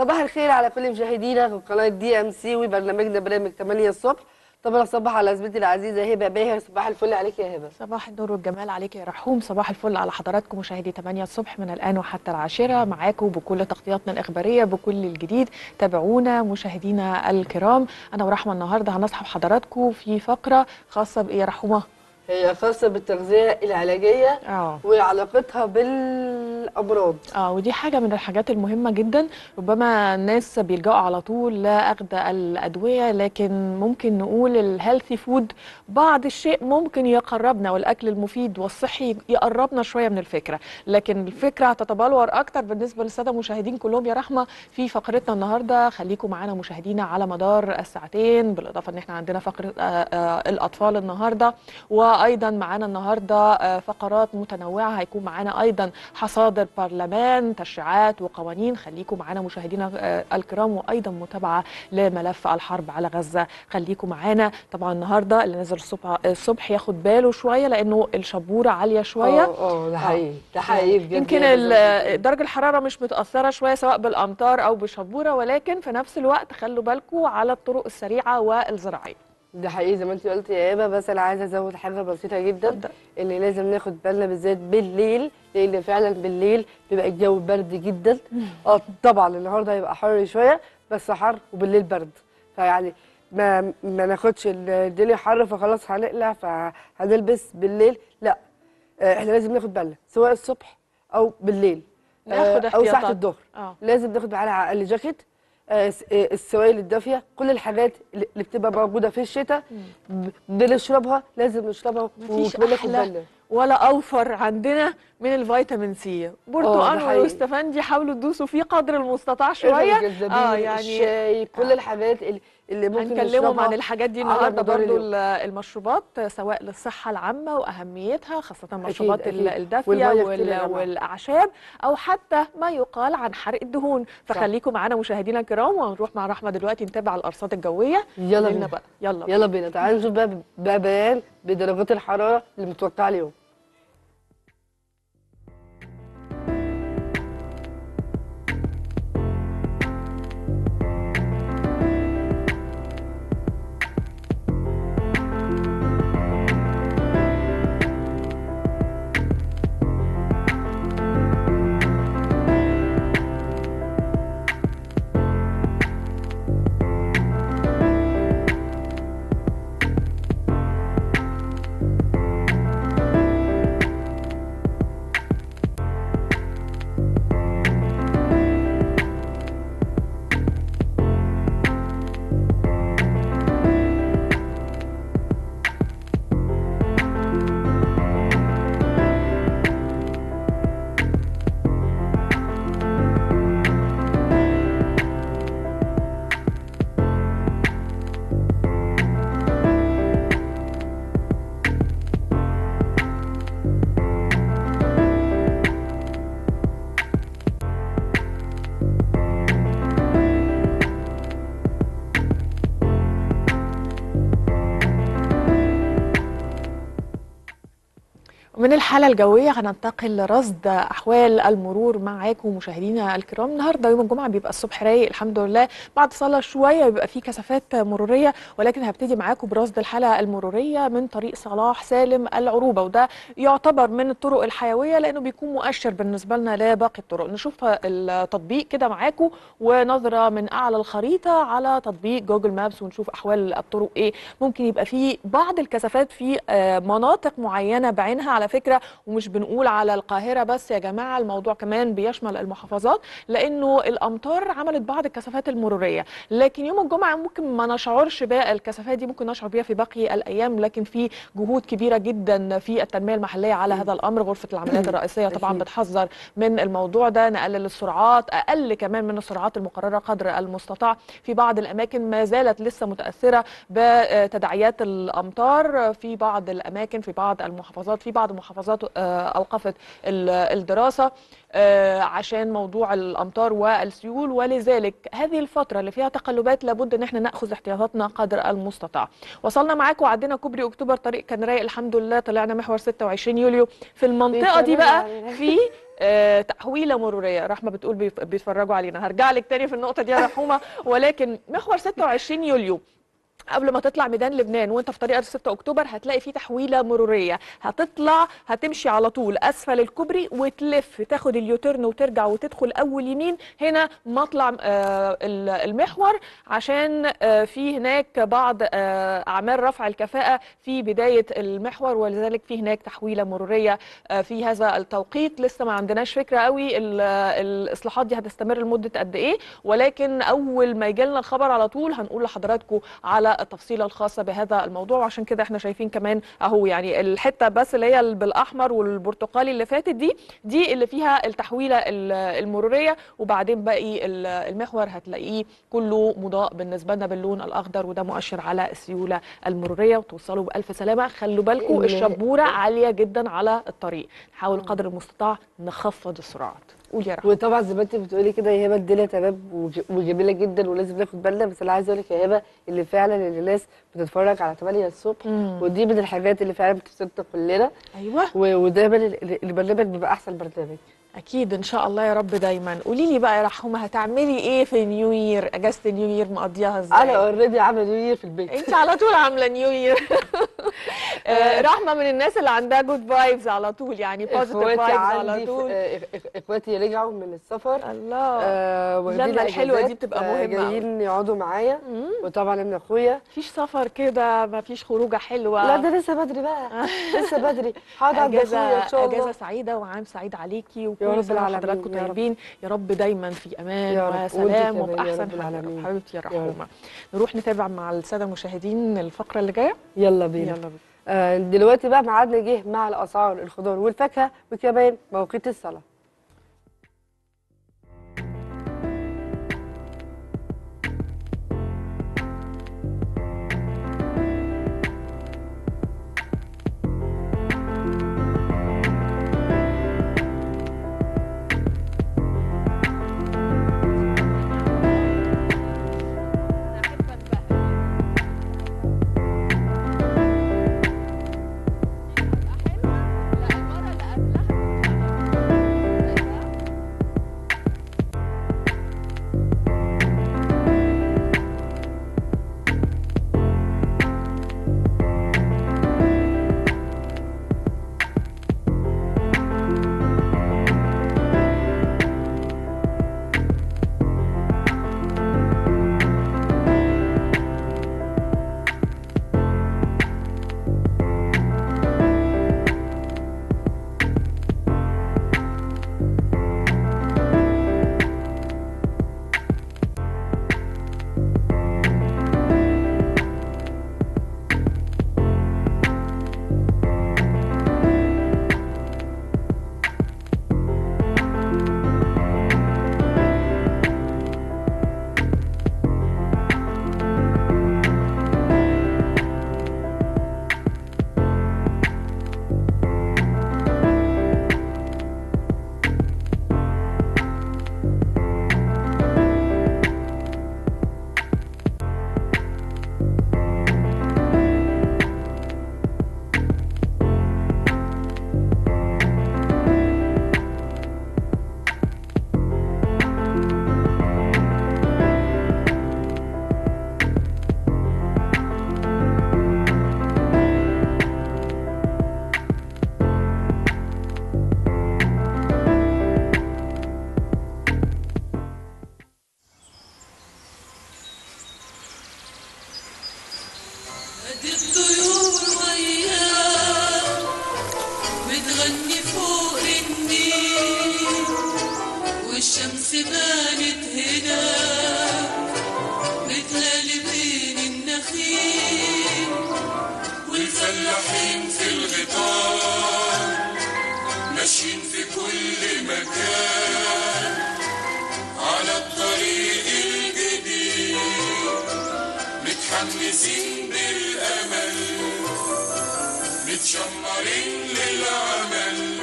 صباح الخير على كل مشاهدينا في قناه دي ام سي وبرنامجنا برنامج 8 الصبح طبعا صباح على زميلتي العزيزه هبه باهر صباح الفل عليك يا هبه صباح النور والجمال عليك يا رحوم صباح الفل على حضراتكم مشاهدي 8 الصبح من الآن وحتى العاشرة معاكم بكل تغطياتنا الإخبارية بكل الجديد تابعونا مشاهدينا الكرام أنا ورحمة النهاردة هنصحب حضراتكم في فقرة خاصة بإيه يا رحومة؟ هي خاصه بالتغذيه العلاجيه اه وعلاقتها بالامراض اه ودي حاجة من الحاجات المهمة جدا ربما الناس بيلجأوا على طول لأخذ الأدوية لكن ممكن نقول الهيلثي فود بعض الشيء ممكن يقربنا والأكل المفيد والصحي يقربنا شوية من الفكرة لكن الفكرة هتتبلور أكتر بالنسبة للسادة المشاهدين كلهم يا رحمة في فقرتنا النهاردة خليكم معانا مشاهدينا على مدار الساعتين بالإضافة إن احنا عندنا فقرة آه، آه، الأطفال النهاردة وايضا معانا النهارده آه، فقرات متنوعه هيكون معانا ايضا حصادر برلمان تشريعات وقوانين خليكم معانا مشاهدينا آه، الكرام وايضا متابعه لملف الحرب على غزه خليكم معانا طبعا النهارده اللي نزل الصبح الصبح ياخد باله شويه لانه الشبوره عاليه شويه اه اه ده حقيقي ده حقيقي بجد يمكن يا ال- هبة. درجه الحراره مش متاثره شويه سواء بالامطار او بالشبوره ولكن في نفس الوقت خلوا بالكم على الطرق السريعه والزراعيه ده حقيقي زي ما انت قلت يا هبه بس انا عايزه ازود حاجه بسيطه جدا اتفضل. ان لازم ناخد بالنا بالذات بالليل لان فعلا بالليل بيبقى الجو برد جدا اه طبعا النهارده هيبقى حر شويه بس حر وبالليل برد فيعني ما ما ناخدش الدنيا حر فخلاص هنقلع فهنلبس بالليل لا آه، احنا لازم ناخد بالنا سواء الصبح او بالليل ناخد آه، او ساعه احتياطات. الظهر اه لازم ناخد معانا على الاقل جاكيت آه، س- آه، السوائل الدافيه كل الحاجات اللي اللي بتبقى موجوده في الشتاء ب- بنشربها لازم نشربها مفيش وكمان ناخد أحلى بالنا ولا اوفر عندنا من الفيتامين سي برتقال حقيقي. والاستفندي حاولوا تدوسوا فيه قدر المستطاع شويه الجنزبيل اه يعني الشاي كل آه. الحاجات اللي, اللي ممكن هنكلمهم نشربها عن الحاجات دي على النهارده مدار برضو اليوم. ال- المشروبات سواء للصحه العامه واهميتها خاصه المشروبات ال- أكيد. الدافيه والمية كتير وال- يا جماعة. والاعشاب او حتى ما يقال عن حرق الدهون فخليكم معانا مشاهدينا الكرام وهنروح مع رحمه دلوقتي نتابع الارصاد الجويه يلا قولي بينا لنا بقى يلا بينا. يلا بينا تعالوا نشوف بقى بقى بيان بدرجات الحراره اللي متوقعه اليوم من الحالة الجوية هننتقل لرصد أحوال المرور معاكم مشاهدينا الكرام النهاردة يوم الجمعة بيبقى الصبح رايق الحمد لله بعد صلاة شوية بيبقى فيه كثافات مرورية ولكن هبتدي معاكم برصد الحالة المرورية من طريق صلاح سالم العروبة وده يعتبر من الطرق الحيوية لأنه بيكون مؤشر بالنسبة لنا لباقي الطرق نشوف التطبيق كده معاكم ونظرة من أعلى الخريطة على تطبيق جوجل مابس ونشوف أحوال الطرق إيه ممكن يبقى فيه بعض الكثافات في آه، مناطق معينة بعينها على فكرة ومش بنقول على القاهرة بس يا جماعة الموضوع كمان بيشمل المحافظات لأنه الأمطار عملت بعض الكثافات المرورية لكن يوم الجمعة ممكن ما نشعرش بالكثافات دي ممكن نشعر بيها في باقي الأيام لكن في جهود كبيرة جدا في التنمية المحلية على هذا الأمر غرفة العمليات الرئيسية طبعا أكيد. بتحذر من الموضوع ده نقلل السرعات أقل كمان من السرعات المقررة قدر المستطاع في بعض الأماكن ما زالت لسه متأثرة بتداعيات الأمطار في بعض الأماكن في بعض المحافظات في بعض المحافظات آه، أوقفت ال- الدراسة آه، عشان موضوع الأمطار والسيول ولذلك هذه الفترة اللي فيها تقلبات لابد ان احنا ناخذ احتياطاتنا قدر المستطاع وصلنا معاكم وعدينا كوبري اكتوبر طريق كان رايق الحمد لله طلعنا محور 26 يوليو في المنطقة دي بقى في آه، تحويله مروريه رحمه بتقول بيف- بيتفرجوا علينا هرجع لك تاني في النقطه دي يا رحومه ولكن محور 26 يوليو قبل ما تطلع ميدان لبنان وانت في طريق 6 اكتوبر هتلاقي في تحويله مروريه هتطلع هتمشي على طول اسفل الكوبري وتلف تاخد اليوتيرن وترجع وتدخل اول يمين هنا مطلع آه، ال- المحور عشان آه، في هناك بعض آه، اعمال رفع الكفاءه في بدايه المحور ولذلك في هناك تحويله مروريه آه، في هذا التوقيت لسه ما عندناش فكره قوي ال- الاصلاحات دي هتستمر لمده قد ايه ولكن اول ما يجي لنا الخبر على طول هنقول لحضراتكم على التفصيله الخاصه بهذا الموضوع وعشان كده احنا شايفين كمان اهو يعني الحته بس اللي هي ال- بالاحمر والبرتقالي اللي فاتت دي دي اللي فيها التحويله ال- المروريه وبعدين باقي ال- المحور هتلاقيه كله مضاء بالنسبه لنا باللون الاخضر وده مؤشر على السيوله المروريه وتوصلوا بالف سلامه خلوا بالكم ال- الشبوره عاليه جدا على الطريق نحاول قدر المستطاع نخفض السرعات قول يا رحمه وطبعا زي ما انت بتقولي كده يا هبه الدنيا تمام وج- وجميله جدا ولازم ناخد بالنا بس انا عايزه اقول لك يا هبه اللي فعلا اللي الناس بتتفرج على 8 الصبح مم. ودي من الحاجات اللي فعلا بتبسطنا كلنا ايوه و- ودايما ال- ال- البرنامج بيبقى احسن برنامج اكيد ان شاء الله يا رب دايما قولي لي بقى يا رحومه هتعملي ايه في نيو يير اجازه النيو يير مقضيها ازاي انا اوريدي عامله نيو يير في البيت انت على طول عامله نيو يير آه، رحمه من الناس اللي عندها جود فايبز على طول يعني بوزيتيف اخواتي فايبز على عندي طول آه، إخ- إخ- اخواتي رجعوا من السفر الله آه واخدين اللمة الحلوة دي أجازات، بتبقى آه، مهمة أوي. جايين يقعدوا معايا مم. وطبعا ابن اخويا مفيش سفر كده مفيش خروجه حلوه لا ده لسه بدري بقى لسه بدري هقعد عند اجازه اخويا ان شاء اجازه الله سعيده وعام سعيد عليكي يا وكل رب سنه العالمين، وحضراتكم يا رب. طيبين يا رب دايما في امان يا رب، وانتي وسلام كمان يا وباحسن رب حال العالمين. حبيبتي يا يا رب. رحومه نروح نتابع مع الساده المشاهدين الفقره اللي جايه يلا بينا يلا بينا آه دلوقتي بقى ميعادنا جه مع الاسعار الخضار والفاكهه وكمان مواقيت الصلاه قد الطيور وياه بتغني فوق النيل والشمس بانت هنا بتلالي بين النخيل والفلاحين في الغيطان ماشيين في كل مكان على الطريق الجديد متحمسين بالأمل متشمرين للعمل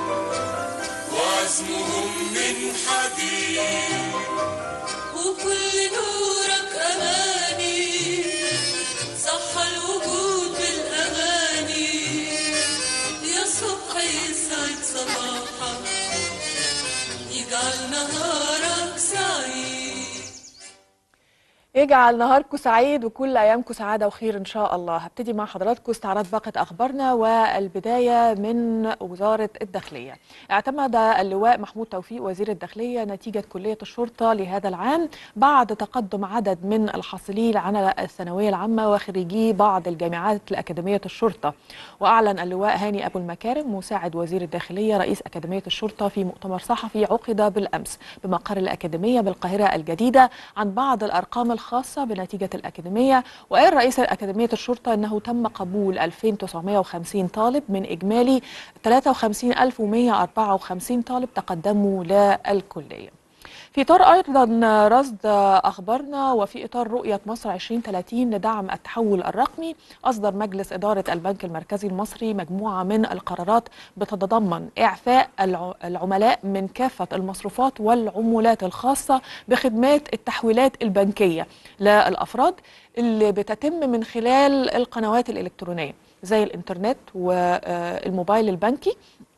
وعزمهم من حديد وكل نورك أماني صح الوجود بالأغاني يا صبح يسعد صباحك يجعل نهاركم سعيد وكل ايامكم سعاده وخير ان شاء الله هبتدي مع حضراتكم استعراض باقه اخبارنا والبدايه من وزاره الداخليه اعتمد اللواء محمود توفيق وزير الداخليه نتيجه كليه الشرطه لهذا العام بعد تقدم عدد من الحاصلين على الثانويه العامه وخريجي بعض الجامعات لاكاديميه الشرطه واعلن اللواء هاني ابو المكارم مساعد وزير الداخليه رئيس اكاديميه الشرطه في مؤتمر صحفي عقد بالامس بمقر الاكاديميه بالقاهره الجديده عن بعض الارقام الخاصه بنتيجه الاكاديميه وقال رئيس اكاديميه الشرطه انه تم قبول 2950 طالب من اجمالي 53154 طالب تقدموا للكليه في اطار ايضا رصد اخبارنا وفي اطار رؤيه مصر 2030 لدعم التحول الرقمي اصدر مجلس اداره البنك المركزي المصري مجموعه من القرارات بتتضمن اعفاء الع- العملاء من كافه المصروفات والعمولات الخاصه بخدمات التحويلات البنكيه للافراد اللي بتتم من خلال القنوات الالكترونيه زي الانترنت والموبايل البنكي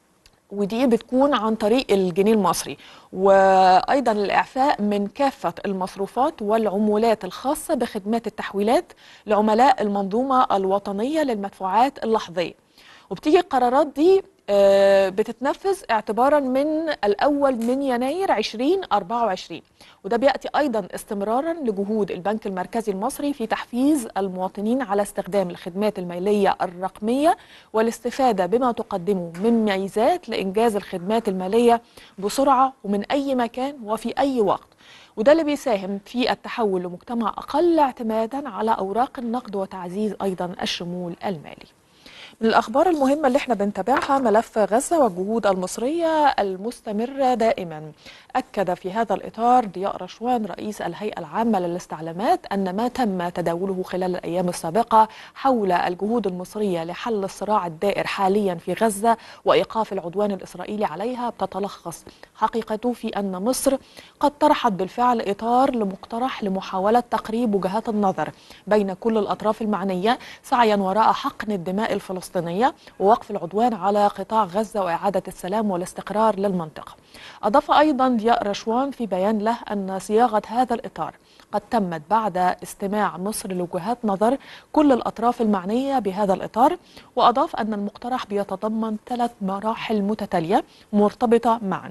ودي بتكون عن طريق الجنيه المصري وايضا الاعفاء من كافه المصروفات والعمولات الخاصه بخدمات التحويلات لعملاء المنظومه الوطنيه للمدفوعات اللحظيه وبتيجي القرارات دي آه، بتتنفذ اعتبارا من الاول من يناير 2024 وده بياتي ايضا استمرارا لجهود البنك المركزي المصري في تحفيز المواطنين على استخدام الخدمات الماليه الرقميه والاستفاده بما تقدمه من ميزات لانجاز الخدمات الماليه بسرعه ومن اي مكان وفي اي وقت وده اللي بيساهم في التحول لمجتمع اقل اعتمادا على اوراق النقد وتعزيز ايضا الشمول المالي من الأخبار المهمة اللي احنا بنتابعها ملف غزة والجهود المصرية المستمرة دائما أكد في هذا الإطار ضياء رشوان رئيس الهيئة العامة للاستعلامات أن ما تم تداوله خلال الأيام السابقة حول الجهود المصرية لحل الصراع الدائر حاليا في غزة وإيقاف العدوان الإسرائيلي عليها بتتلخص حقيقته في أن مصر قد طرحت بالفعل إطار لمقترح لمحاولة تقريب وجهات النظر بين كل الأطراف المعنية سعيا وراء حقن الدماء الفلسطينية ووقف العدوان على قطاع غزة وإعادة السلام والاستقرار للمنطقة أضاف أيضا ضياء رشوان في بيان له أن صياغة هذا الإطار قد تمت بعد استماع مصر لوجهات نظر كل الأطراف المعنية بهذا الإطار وأضاف أن المقترح بيتضمن ثلاث مراحل متتالية مرتبطة معا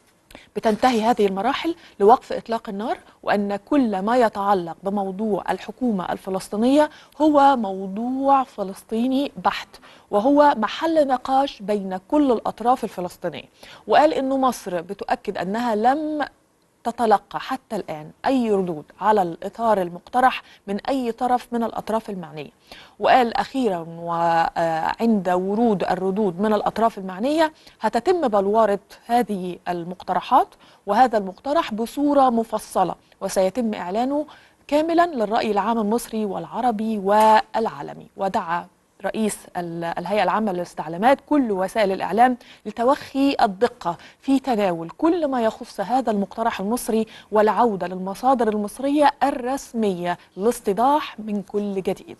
بتنتهي هذه المراحل لوقف اطلاق النار وان كل ما يتعلق بموضوع الحكومه الفلسطينيه هو موضوع فلسطيني بحت وهو محل نقاش بين كل الاطراف الفلسطينيه وقال انه مصر بتؤكد انها لم تتلقى حتى الآن أي ردود على الإطار المقترح من أي طرف من الأطراف المعنية وقال أخيرا وعند ورود الردود من الأطراف المعنية هتتم بلورة هذه المقترحات وهذا المقترح بصورة مفصلة وسيتم إعلانه كاملا للرأي العام المصري والعربي والعالمي ودعا رئيس ال- الهيئة العامة للاستعلامات كل وسائل الإعلام لتوخي الدقة في تناول كل ما يخص هذا المقترح المصري والعودة للمصادر المصرية الرسمية لاستيضاح من كل جديد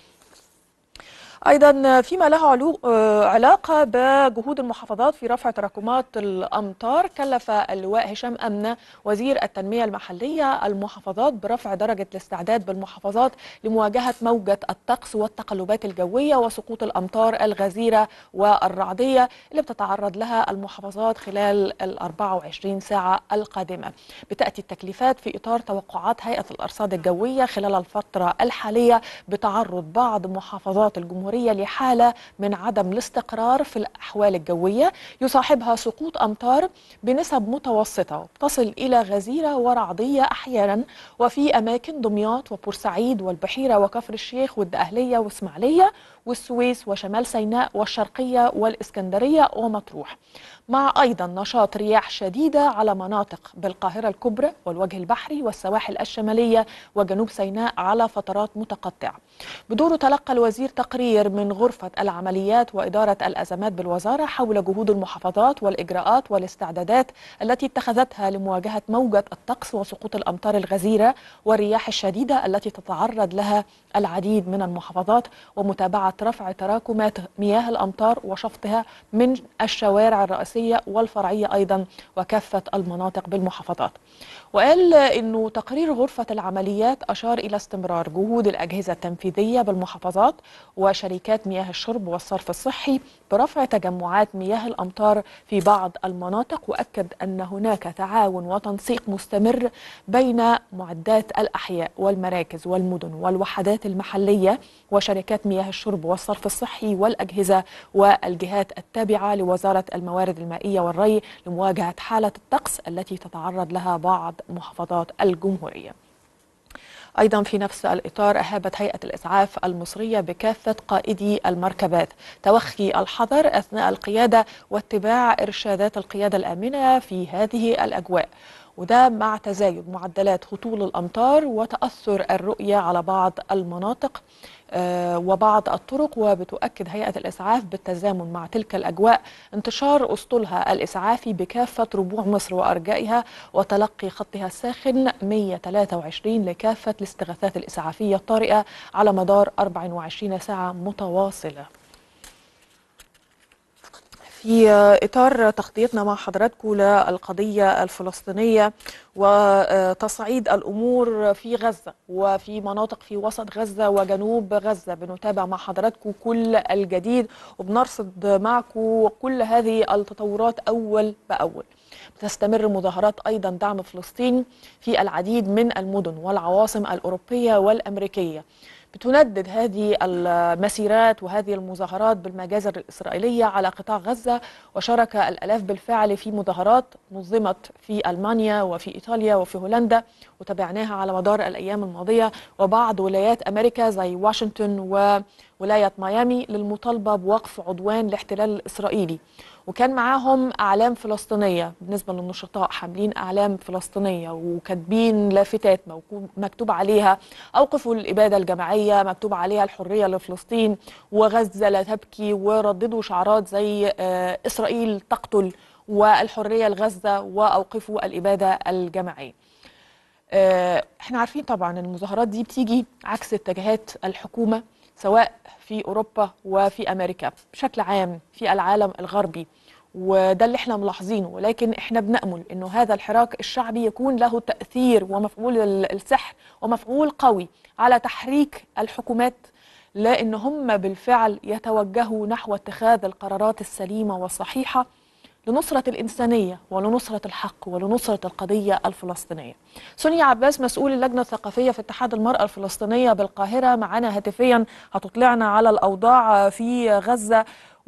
ايضا فيما له علو- آه، علاقه بجهود المحافظات في رفع تراكمات الامطار كلف اللواء هشام امنه وزير التنميه المحليه المحافظات برفع درجه الاستعداد بالمحافظات لمواجهه موجه الطقس والتقلبات الجويه وسقوط الامطار الغزيره والرعديه اللي بتتعرض لها المحافظات خلال ال 24 ساعه القادمه بتاتي التكليفات في اطار توقعات هيئه الارصاد الجويه خلال الفتره الحاليه بتعرض بعض محافظات الجمهوريه لحاله من عدم الاستقرار في الاحوال الجويه يصاحبها سقوط امطار بنسب متوسطه تصل الى غزيره ورعديه احيانا وفي اماكن دمياط وبورسعيد والبحيره وكفر الشيخ والدقهليه واسماعيليه والسويس وشمال سيناء والشرقيه والاسكندريه ومطروح مع ايضا نشاط رياح شديده على مناطق بالقاهره الكبرى والوجه البحري والسواحل الشماليه وجنوب سيناء على فترات متقطعه. بدوره تلقى الوزير تقرير من غرفه العمليات واداره الازمات بالوزاره حول جهود المحافظات والاجراءات والاستعدادات التي اتخذتها لمواجهه موجه الطقس وسقوط الامطار الغزيره والرياح الشديده التي تتعرض لها العديد من المحافظات ومتابعه سرعة رفع تراكمات مياه الأمطار وشفطها من الشوارع الرئيسية والفرعية أيضا وكافة المناطق بالمحافظات وقال أنه تقرير غرفة العمليات أشار إلى استمرار جهود الأجهزة التنفيذية بالمحافظات وشركات مياه الشرب والصرف الصحي برفع تجمعات مياه الأمطار في بعض المناطق وأكد أن هناك تعاون وتنسيق مستمر بين معدات الأحياء والمراكز والمدن والوحدات المحلية وشركات مياه الشرب والصرف الصحي والأجهزة والجهات التابعة لوزارة الموارد المائية والري لمواجهة حالة الطقس التي تتعرض لها بعض محافظات الجمهورية أيضا في نفس الإطار أهابت هيئة الإسعاف المصرية بكافة قائدي المركبات توخي الحذر أثناء القيادة واتباع إرشادات القيادة الآمنة في هذه الأجواء وده مع تزايد معدلات هطول الأمطار وتأثر الرؤية على بعض المناطق آه، وبعض الطرق وبتؤكد هيئة الإسعاف بالتزامن مع تلك الأجواء انتشار أسطولها الإسعافي بكافة ربوع مصر وأرجائها وتلقي خطها الساخن 123 لكافة الاستغاثات الإسعافية الطارئة على مدار 24 ساعة متواصلة في إطار تغطيتنا مع حضراتكم للقضية الفلسطينية وتصعيد الأمور في غزة وفي مناطق في وسط غزة وجنوب غزة بنتابع مع حضراتكم كل الجديد وبنرصد معكم كل هذه التطورات أول بأول تستمر مظاهرات أيضا دعم فلسطين في العديد من المدن والعواصم الأوروبية والأمريكية بتندد هذه المسيرات وهذه المظاهرات بالمجازر الإسرائيلية على قطاع غزة وشارك الألاف بالفعل في مظاهرات نظمت في ألمانيا وفي إيطاليا وفي هولندا وتابعناها على مدار الأيام الماضية وبعض ولايات أمريكا زي واشنطن وولاية ميامي للمطالبة بوقف عدوان الاحتلال الإسرائيلي وكان معاهم أعلام فلسطينية بالنسبة للنشطاء حاملين أعلام فلسطينية وكاتبين لافتات موكو- مكتوب عليها أوقفوا الإبادة الجماعية مكتوب عليها الحرية لفلسطين وغزة لا تبكي ورددوا شعارات زي آه، إسرائيل تقتل والحرية لغزة وأوقفوا الإبادة الجماعية آه، احنا عارفين طبعا إن المظاهرات دي بتيجي عكس اتجاهات الحكومة سواء في أوروبا وفي أمريكا بشكل عام في العالم الغربي وده اللي احنا ملاحظينه ولكن احنا بنأمل انه هذا الحراك الشعبي يكون له تأثير ومفعول ال- السحر ومفعول قوي على تحريك الحكومات لان هم بالفعل يتوجهوا نحو اتخاذ القرارات السليمة والصحيحة لنصرة الإنسانية ولنصرة الحق ولنصرة القضية الفلسطينية سونيا عباس مسؤول اللجنة الثقافية في اتحاد المرأة الفلسطينية بالقاهرة معنا هاتفيا هتطلعنا على الأوضاع في غزة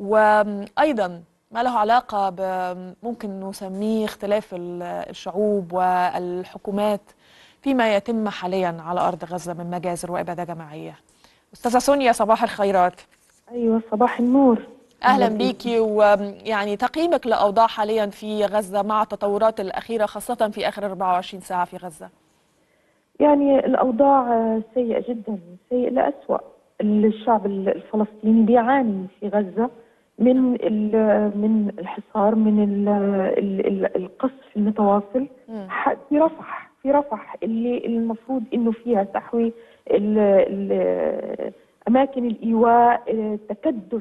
وأيضا ما له علاقة ب- ممكن نسميه اختلاف ال- الشعوب والحكومات فيما يتم حاليا على أرض غزة من مجازر وإبادة جماعية أستاذة سونيا صباح الخيرات ايوه صباح النور اهلا بيكي ويعني تقييمك لاوضاع حاليا في غزه مع التطورات الاخيره خاصه في اخر 24 ساعه في غزه يعني الاوضاع آه، سيئه جدا سيء لاسوء الشعب الفلسطيني بيعاني في غزه من ال- من الحصار من ال- ال- ال- القصف المتواصل مم. ح- في رفح في رفح اللي المفروض انه فيها تحوي ال- ال- اماكن الايواء آه، تكدس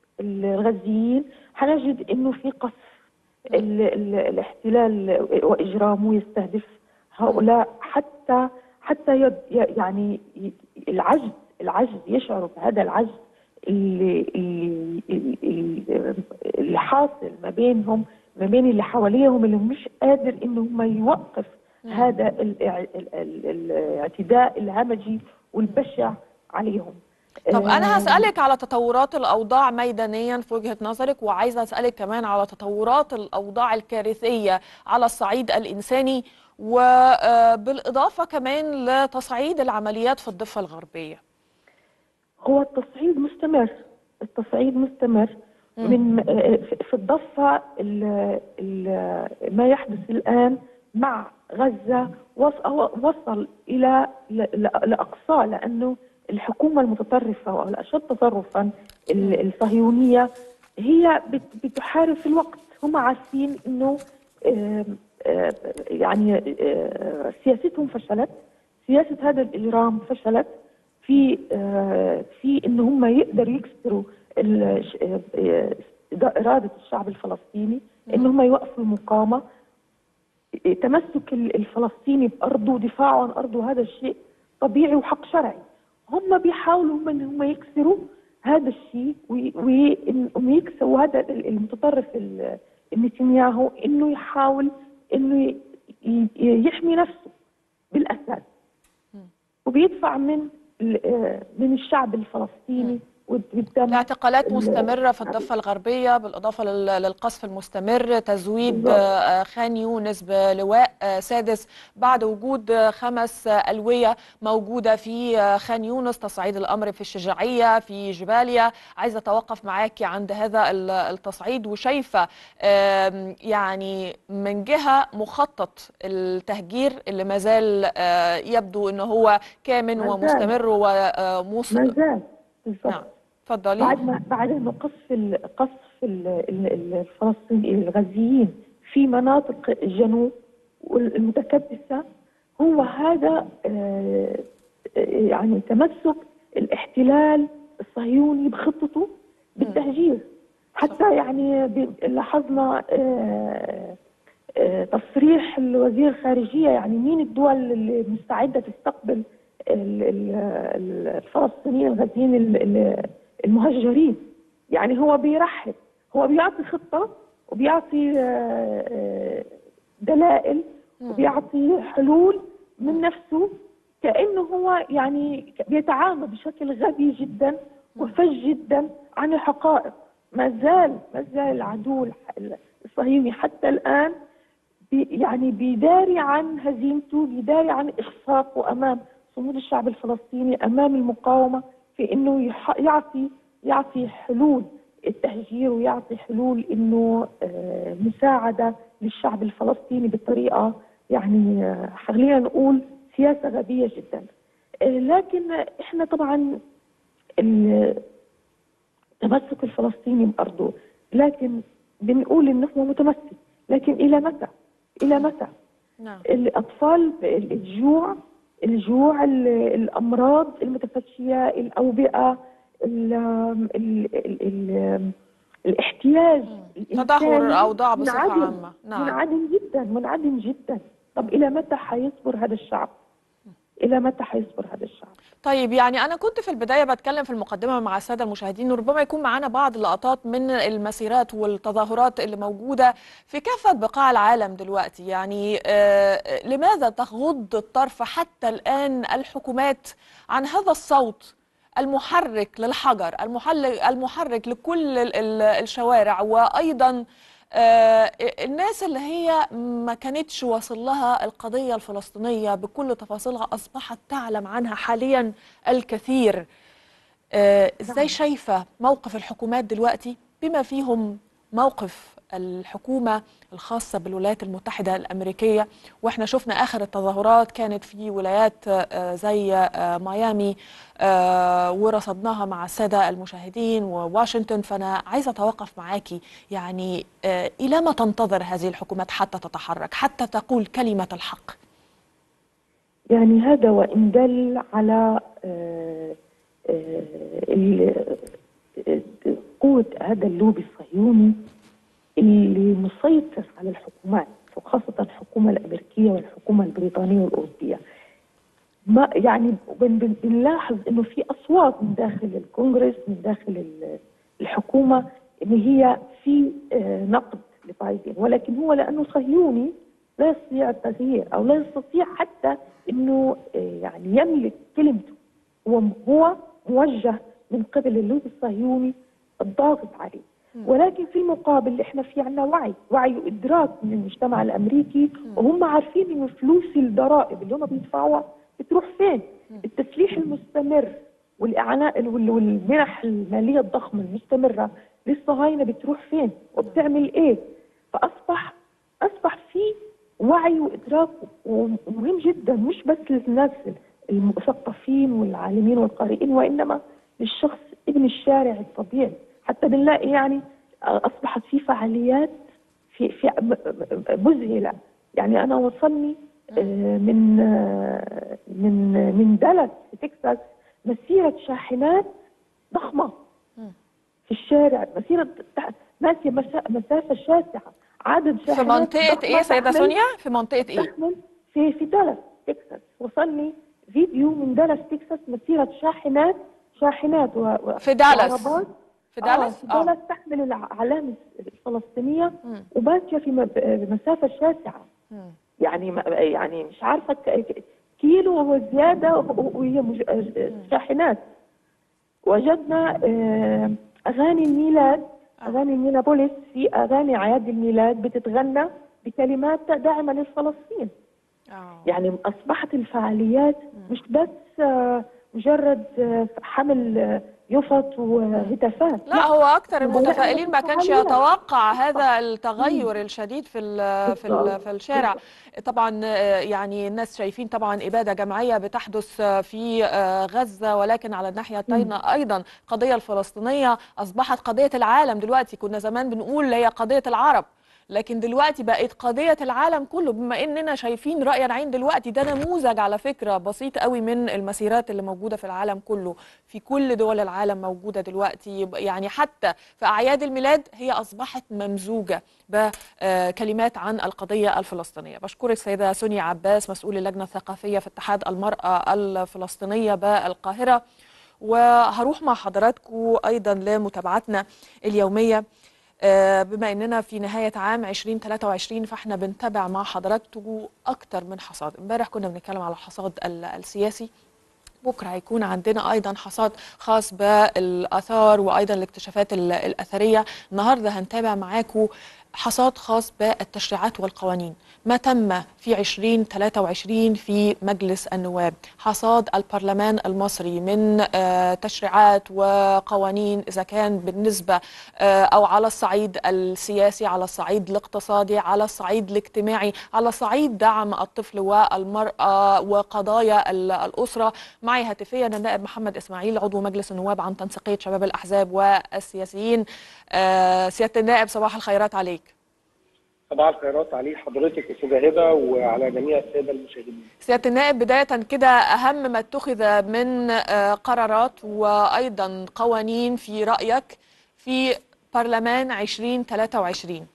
الغزيين حنجد انه في قصف ال ال الاحتلال واجرامه يستهدف هؤلاء حتى حتى يد يعني ي- العجز العجز يشعروا بهذا العجز اللي اللي اللي, اللي حاصل ما بينهم ما بين اللي حواليهم اللي مش قادر انه هم يوقف هذا الاع- ال- ال- الاعتداء الهمجي والبشع عليهم طب انا آه، هسالك على تطورات الاوضاع ميدانيا في وجهه نظرك وعايزه اسالك كمان على تطورات الاوضاع الكارثيه على الصعيد الانساني وبالاضافه كمان لتصعيد العمليات في الضفه الغربيه هو التصعيد مستمر التصعيد مستمر من في- في الضفة ال- ال- ما يحدث الآن مع غزة وص- هو وصل إلى ل- ل- لأقصاه لأنه الحكومة المتطرفة والأشد تطرفا ال- الصهيونية هي بت- بتحارب في الوقت هم عارفين أنه آم، آم، يعني آه، سياستهم فشلت سياسة هذا الإجرام فشلت في آه، في ان هم يقدروا يكسروا ال- ش- آه، آه، اراده الشعب الفلسطيني ان هم يوقفوا المقاومه تمسك ال- الفلسطيني بارضه ودفاعه عن ارضه هذا الشيء طبيعي وحق شرعي هم بيحاولوا هم ان هم يكسروا هذا الشيء وي- وي- إن- ويكسروا هذا ال- المتطرف ال- نتنياهو انه يحاول انه ي- ي- يحمي نفسه بالاساس وبيدفع من ال- آه، من الشعب الفلسطيني والدم الاعتقالات ال- مستمرة في الضفة الغربية بالإضافة لل- للقصف المستمر تزويد بالضبط. آه، خان يونس بلواء آه، سادس بعد وجود آه، خمس آه، ألوية موجودة في آه، خان يونس تصعيد الأمر في الشجاعية في جباليا عايزة أتوقف معاك عند هذا ال- التصعيد وشايفة آم، يعني من جهة مخطط التهجير اللي ما زال آه، يبدو أنه هو كامن ما زال. ومستمر ما وموصل زال بالضبط نعم اتفضلي بعد ما بعد انه قصف ال- قصف ال- ال- ال- الفلسطينيين الغزيين في مناطق الجنوب والمتكبسه هو هذا آه، آه، يعني تمسك الاحتلال الصهيوني بخطته بالتهجير حتى يعني ب- لاحظنا آه، آه، تصريح الوزير الخارجيه يعني مين الدول اللي مستعده تستقبل ال- ال- ال- الفلسطينيين الغازيين ال- ال- المهجرين يعني هو بيرحب هو بيعطي خطه وبيعطي آه، آه، دلائل وبيعطي حلول من نفسه كانه هو يعني بيتعامل بشكل غبي جدا وفج جدا عن الحقائق ما زال ما زال العدو الح- الصهيوني حتى الان بي يعني بيداري عن هزيمته بيداري عن اخفاقه امام صمود الشعب الفلسطيني امام المقاومه في انه يح- يعطي يعطي حلول التهجير ويعطي حلول انه آه، مساعده للشعب الفلسطيني بطريقه يعني آه، خلينا نقول سياسه غبيه جدا آه، لكن احنا طبعا ال- التمسك الفلسطيني بارضه لكن بنقول انه هو متمسك لكن الى متى؟ الى متى؟ نعم الاطفال الجوع الجوع ال- الامراض المتفشيه الاوبئه ال ال ال ال الاحتياج تدهور الإنساني الأوضاع بصفة منعدم. عامة نعم منعدم جدا منعدم جدا طب الى متى حيصبر هذا الشعب؟ الى متى حيصبر هذا الشعب؟ طيب يعني أنا كنت في البداية بتكلم في المقدمة مع السادة المشاهدين وربما يكون معنا بعض اللقطات من المسيرات والتظاهرات اللي موجودة في كافة بقاع العالم دلوقتي يعني آه لماذا تغض الطرف حتى الآن الحكومات عن هذا الصوت المحرك للحجر المحل- المحرك لكل ال- ال- الشوارع وأيضا آه، الناس اللي هي ما كانتش واصل لها القضية الفلسطينية بكل تفاصيلها أصبحت تعلم عنها حاليا الكثير آه، ازاي شايفة موقف الحكومات دلوقتي بما فيهم موقف الحكومة الخاصة بالولايات المتحدة الأمريكية وإحنا شفنا آخر التظاهرات كانت في ولايات آه، زي آه، ميامي آه، ورصدناها مع السادة المشاهدين وواشنطن فأنا عايزة أتوقف معاكي يعني آه، إلى ما تنتظر هذه الحكومات حتى تتحرك حتى تقول كلمة الحق يعني هذا وإن دل على آه، آه، ال- آه، قوة هذا اللوبي الصهيوني اللي مسيطر على الحكومات وخاصة الحكومة الأمريكية والحكومة البريطانية والأوروبية ما يعني بن- بن- بنلاحظ انه في اصوات من داخل الكونغرس من داخل ال- الحكومه ان هي في آه، نقد لبايدن ولكن هو لانه صهيوني لا يستطيع التغيير او لا يستطيع حتى انه آه، يعني يملك كلمته هو هو موجه من قبل اللوبي الصهيوني الضاغط عليه ولكن في المقابل احنا في عندنا وعي وعي وادراك من المجتمع الامريكي وهم عارفين انه فلوس الضرائب اللي هم بيدفعوها بتروح فين التسليح المستمر والاعاناء وال- والمنح الماليه الضخمه المستمره للصهاينه بتروح فين وبتعمل ايه فاصبح اصبح في وعي وادراك ومهم جدا مش بس للناس المثقفين والعالمين والقارئين وانما للشخص ابن الشارع الطبيعي حتى بنلاقي يعني اصبحت في فعاليات في في مذهله يعني انا وصلني آه، من آه، من من دالاس في تكساس مسيره شاحنات ضخمه في الشارع مسيره تح- ماشيه مسا- مسافه شاسعه عدد في شاحنات منطقه ضخمة ايه سيده تحمل- سونيا في منطقه ايه تحمل في في دالاس تكساس وصلني فيديو من دالاس تكساس مسيره شاحنات شاحنات و... و... في دالاس. وعربات في آه دالاس في دالاس تحمل العلامه الفلسطينيه مم. وماشيه في م- بمسافه شاسعه مم. يعني ما يعني مش عارفه ك- ك- كيلو وزياده و- وهي مج- شاحنات وجدنا آه، اغاني الميلاد اغاني الميلابوليس في اغاني اعياد الميلاد بتتغنى بكلمات داعمه لفلسطين آه. يعني اصبحت الفعاليات مش بس آه، مجرد آه، حمل آه، يفط وهتافات لا هو اكتر ده المتفائلين ما كانش فعاليات. يتوقع هذا التغير الشديد في ال في ال في الشارع طبعا آه، يعني الناس شايفين طبعا اباده جماعيه بتحدث آه، في آه، غزه ولكن على الناحيه الثانيه ايضا القضيه الفلسطينيه اصبحت قضيه العالم دلوقتي كنا زمان بنقول هي قضيه العرب لكن دلوقتي بقت قضية العالم كله بما اننا شايفين رأي العين دلوقتي ده نموذج على فكرة بسيط قوي من المسيرات اللي موجودة في العالم كله في كل دول العالم موجودة دلوقتي يعني حتى في أعياد الميلاد هي أصبحت ممزوجة بكلمات عن القضية الفلسطينية بشكرك سيدة سونيا عباس مسؤول اللجنة الثقافية في اتحاد المرأة الفلسطينية بالقاهرة وهروح مع حضراتكم أيضا لمتابعتنا اليومية آه، بما اننا في نهايه عام 2023 فاحنا بنتابع مع حضراتكم اكتر من حصاد امبارح كنا بنتكلم على الحصاد ال- السياسي بكره هيكون عندنا ايضا حصاد خاص بالاثار وايضا الاكتشافات ال- الاثريه النهارده هنتابع معاكم حصاد خاص بالتشريعات والقوانين ما تم في 2023 في مجلس النواب حصاد البرلمان المصري من آه، تشريعات وقوانين إذا كان بالنسبة آه، أو على الصعيد السياسي على الصعيد الاقتصادي على الصعيد الاجتماعي على صعيد دعم الطفل والمرأة وقضايا ال- الأسرة معي هاتفيا النائب محمد إسماعيل عضو مجلس النواب عن تنسيقية شباب الأحزاب والسياسيين آه، سيادة النائب صباح الخيرات عليك صباح الخيرات عليه حضرتك استاذه هبه وعلى جميع الساده المشاهدين. سيادة النائب بداية كده أهم ما اتخذ من آه، قرارات وأيضا قوانين في رأيك في برلمان 2023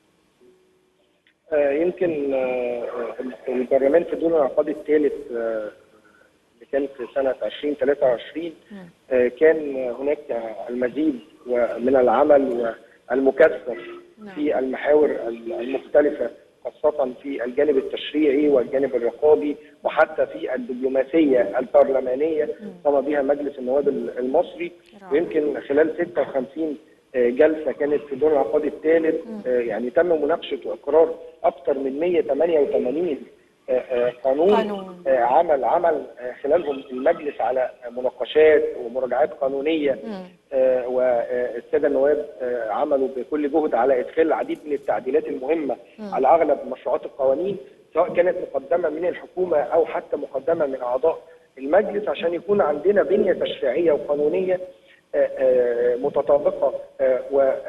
آه، يمكن آه، آه، البرلمان في دون العقاد الثالث آه، اللي كان في سنه 2023 آه، كان هناك المزيد من العمل والمكثف في المحاور المختلفه خاصة في الجانب التشريعي والجانب الرقابي وحتى في الدبلوماسية البرلمانية قام بها مجلس النواب المصري ويمكن خلال 56 جلسة كانت في دور العقاد الثالث آه، يعني تم مناقشة وإقرار أكثر من 188 آه، آه، قانون, قانون. آه، عمل عمل آه، خلالهم المجلس على مناقشات ومراجعات قانونية آه، والسادة النواب آه، عملوا بكل جهد على إدخال العديد من التعديلات المهمة على أغلب مشروعات القوانين سواء كانت مقدمة من الحكومة أو حتى مقدمة من أعضاء المجلس عشان يكون عندنا بنية تشريعية وقانونية آه، آه، متطابقة آه،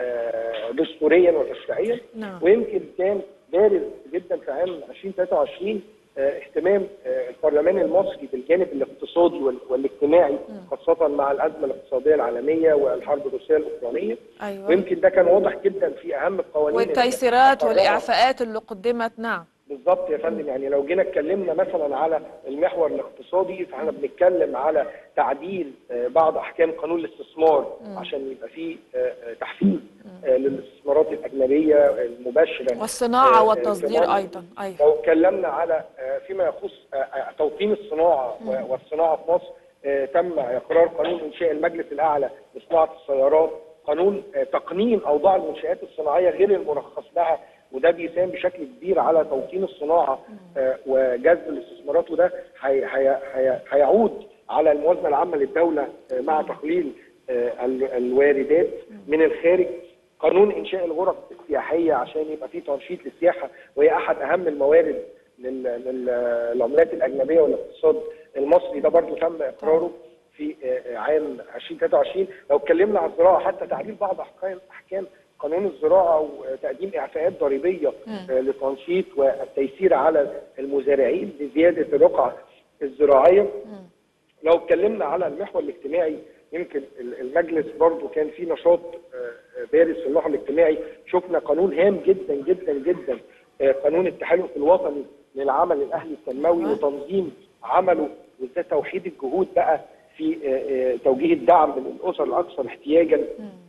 ودستوريا وتشريعيا نعم. ويمكن كان بارز جدا في عام 2023 آه، اهتمام آه، البرلمان المصري بالجانب الاقتصادي وال- والاجتماعي خاصة مع الأزمة الاقتصادية العالمية والحرب الروسية الأوكرانية أيوة. ويمكن ده كان واضح جدا في أهم القوانين والتيسيرات اللي- والإعفاءات اللي قدمت نعم بالظبط يا فندم يعني لو جينا اتكلمنا مثلا على المحور الاقتصادي فاحنا بنتكلم على تعديل آه، بعض احكام قانون الاستثمار عشان يبقى فيه آه، آه، تحفيز آه، للاستثمارات الاجنبيه المباشره والصناعة آه، والتصدير في مصر. أيضا أيوة لو اتكلمنا على آه، فيما يخص آه، آه، توطين الصناعه و- والصناعه في مصر آه، تم اقرار قانون انشاء المجلس الاعلى لصناعه السيارات قانون آه، تقنين اوضاع المنشات الصناعيه غير المرخص لها وده بيساهم بشكل كبير على توطين الصناعه آه، وجذب الاستثمارات وده هي- هي- هي- هيعود على الموازنه العامه للدوله آه، مع تقليل آه، ال- الواردات من الخارج قانون انشاء الغرف السياحيه عشان يبقى في تنشيط للسياحه وهي احد اهم الموارد لل- للعملات الاجنبيه والاقتصاد المصري ده برضو تم اقراره في آه، عام 2023 لو اتكلمنا عن الزراعه حتى تعديل بعض احكام احكام قانون الزراعه وتقديم اعفاءات ضريبيه آه، للتنشيط والتيسير على المزارعين لزياده الرقعه الزراعيه لو اتكلمنا على المحور الاجتماعي يمكن ال- المجلس برضو كان فيه نشاط آه، آه، بارز في المحور الاجتماعي شفنا قانون هام جدا جدا جدا آه، قانون التحالف الوطني للعمل الاهلي التنموي وتنظيم عمله وازاي توحيد الجهود بقى في آه، آه، توجيه الدعم للاسر الاكثر احتياجا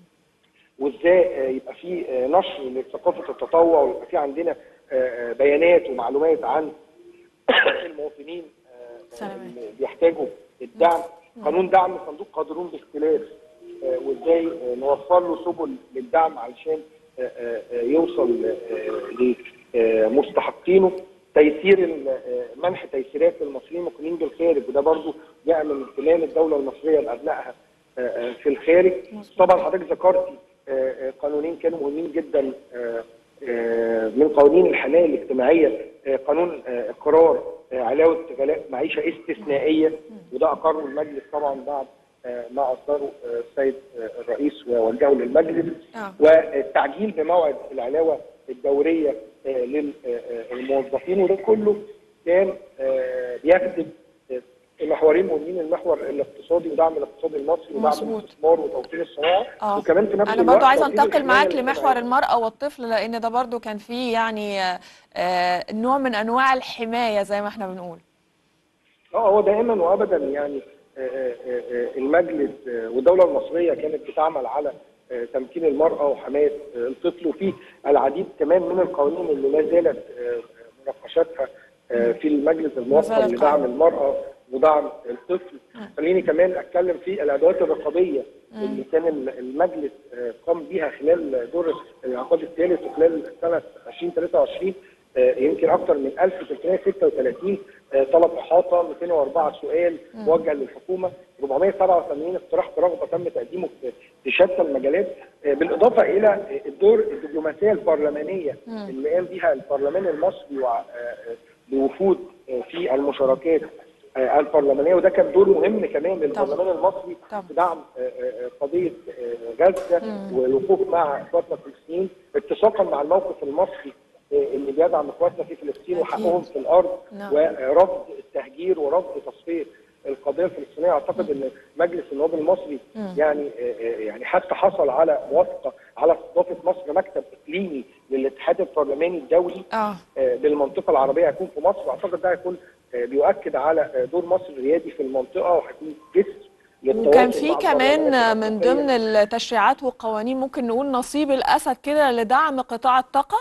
وازاي آه، يبقى في آه، نشر لثقافه التطوع ويبقى في عندنا آه، آه، بيانات ومعلومات عن المواطنين آه، سلامات. اللي بيحتاجوا الدعم قانون دعم صندوق قادرون باختلاف آه، وازاي آه، نوفر له سبل للدعم علشان آه، آه، آه، يوصل آه، لمستحقينه تيسير ال- آه، منح تيسيرات للمصريين المقيمين بالخارج وده برضو جاء من اهتمام الدوله المصريه لابنائها آه، آه، في الخارج طبعا حضرتك ذكرتي آه، آه، قانونين كانوا مهمين جدا آه، آه، من قوانين الحمايه الاجتماعيه آه، قانون آه، اقرار آه، علاوه غلاء معيشه استثنائيه وده اقره المجلس طبعا بعد آه، ما اصدره آه، السيد آه، الرئيس ووجهه للمجلس آه. والتعجيل بموعد العلاوه الدوريه آه، للموظفين وده كله كان آه، بيخدم آه، محورين مهمين المحور الاقتصادي ودعم الاقتصاد المصري ودعم مظبوط. الاستثمار وتوطين الصناعه اه وكمان في نفس انا الوقت برضو عايزه توطين انتقل الحماية معاك لمحور الاجتماعية. المراه والطفل لان ده برضو كان فيه يعني آه، آه، نوع من انواع الحمايه زي ما احنا بنقول اه هو دائما وابدا يعني آه، آه، آه، المجلس آه، والدوله المصريه كانت بتعمل على آه، تمكين المراه وحمايه آه، الطفل وفي العديد كمان من القوانين اللي لا زالت آه، مناقشتها آه، في المجلس الموقر زالت لدعم قائمة. المراه ودعم الطفل خليني كمان اتكلم في الادوات الرقابيه اللي كان ال- المجلس آه، قام بيها خلال دور العقاد الثالث وخلال سنه 2023 آه، يمكن اكثر من 1336 آه، طلب احاطه 204 سؤال موجه للحكومه 487 اقتراح برغبه تم تقديمه في- في شتى المجالات آه، بالاضافه الى آه، الدور الدبلوماسيه البرلمانيه اللي قام بها البرلمان المصري وع- آه، آه، بوفود آه، في المشاركات آه، البرلمانيه وده كان دور مهم كمان للبرلمان المصري طبعا. في دعم آه، آه، قضيه آه، غزه والوقوف مع اخواتنا الفلسطينيين اتساقا مع الموقف المصري آه، اللي بيدعم اخواتنا في فلسطين وحقهم في الارض نعم. ورفض التهجير ورفض تصفيه القضيه الفلسطينيه اعتقد ان مجلس النواب المصري يعني آه، آه، يعني حتى حصل على موافقه على استضافه مصر مكتب اقليمي للاتحاد البرلماني الدولي اه آه، للمنطقه العربيه هيكون في مصر واعتقد ده هيكون آه، بيؤكد على آه، دور مصر الريادي في المنطقه وهيكون جسر للتواصل وكان في مع كمان البرلمانات من الأفريقية. ضمن التشريعات والقوانين ممكن نقول نصيب الاسد كده لدعم قطاع الطاقه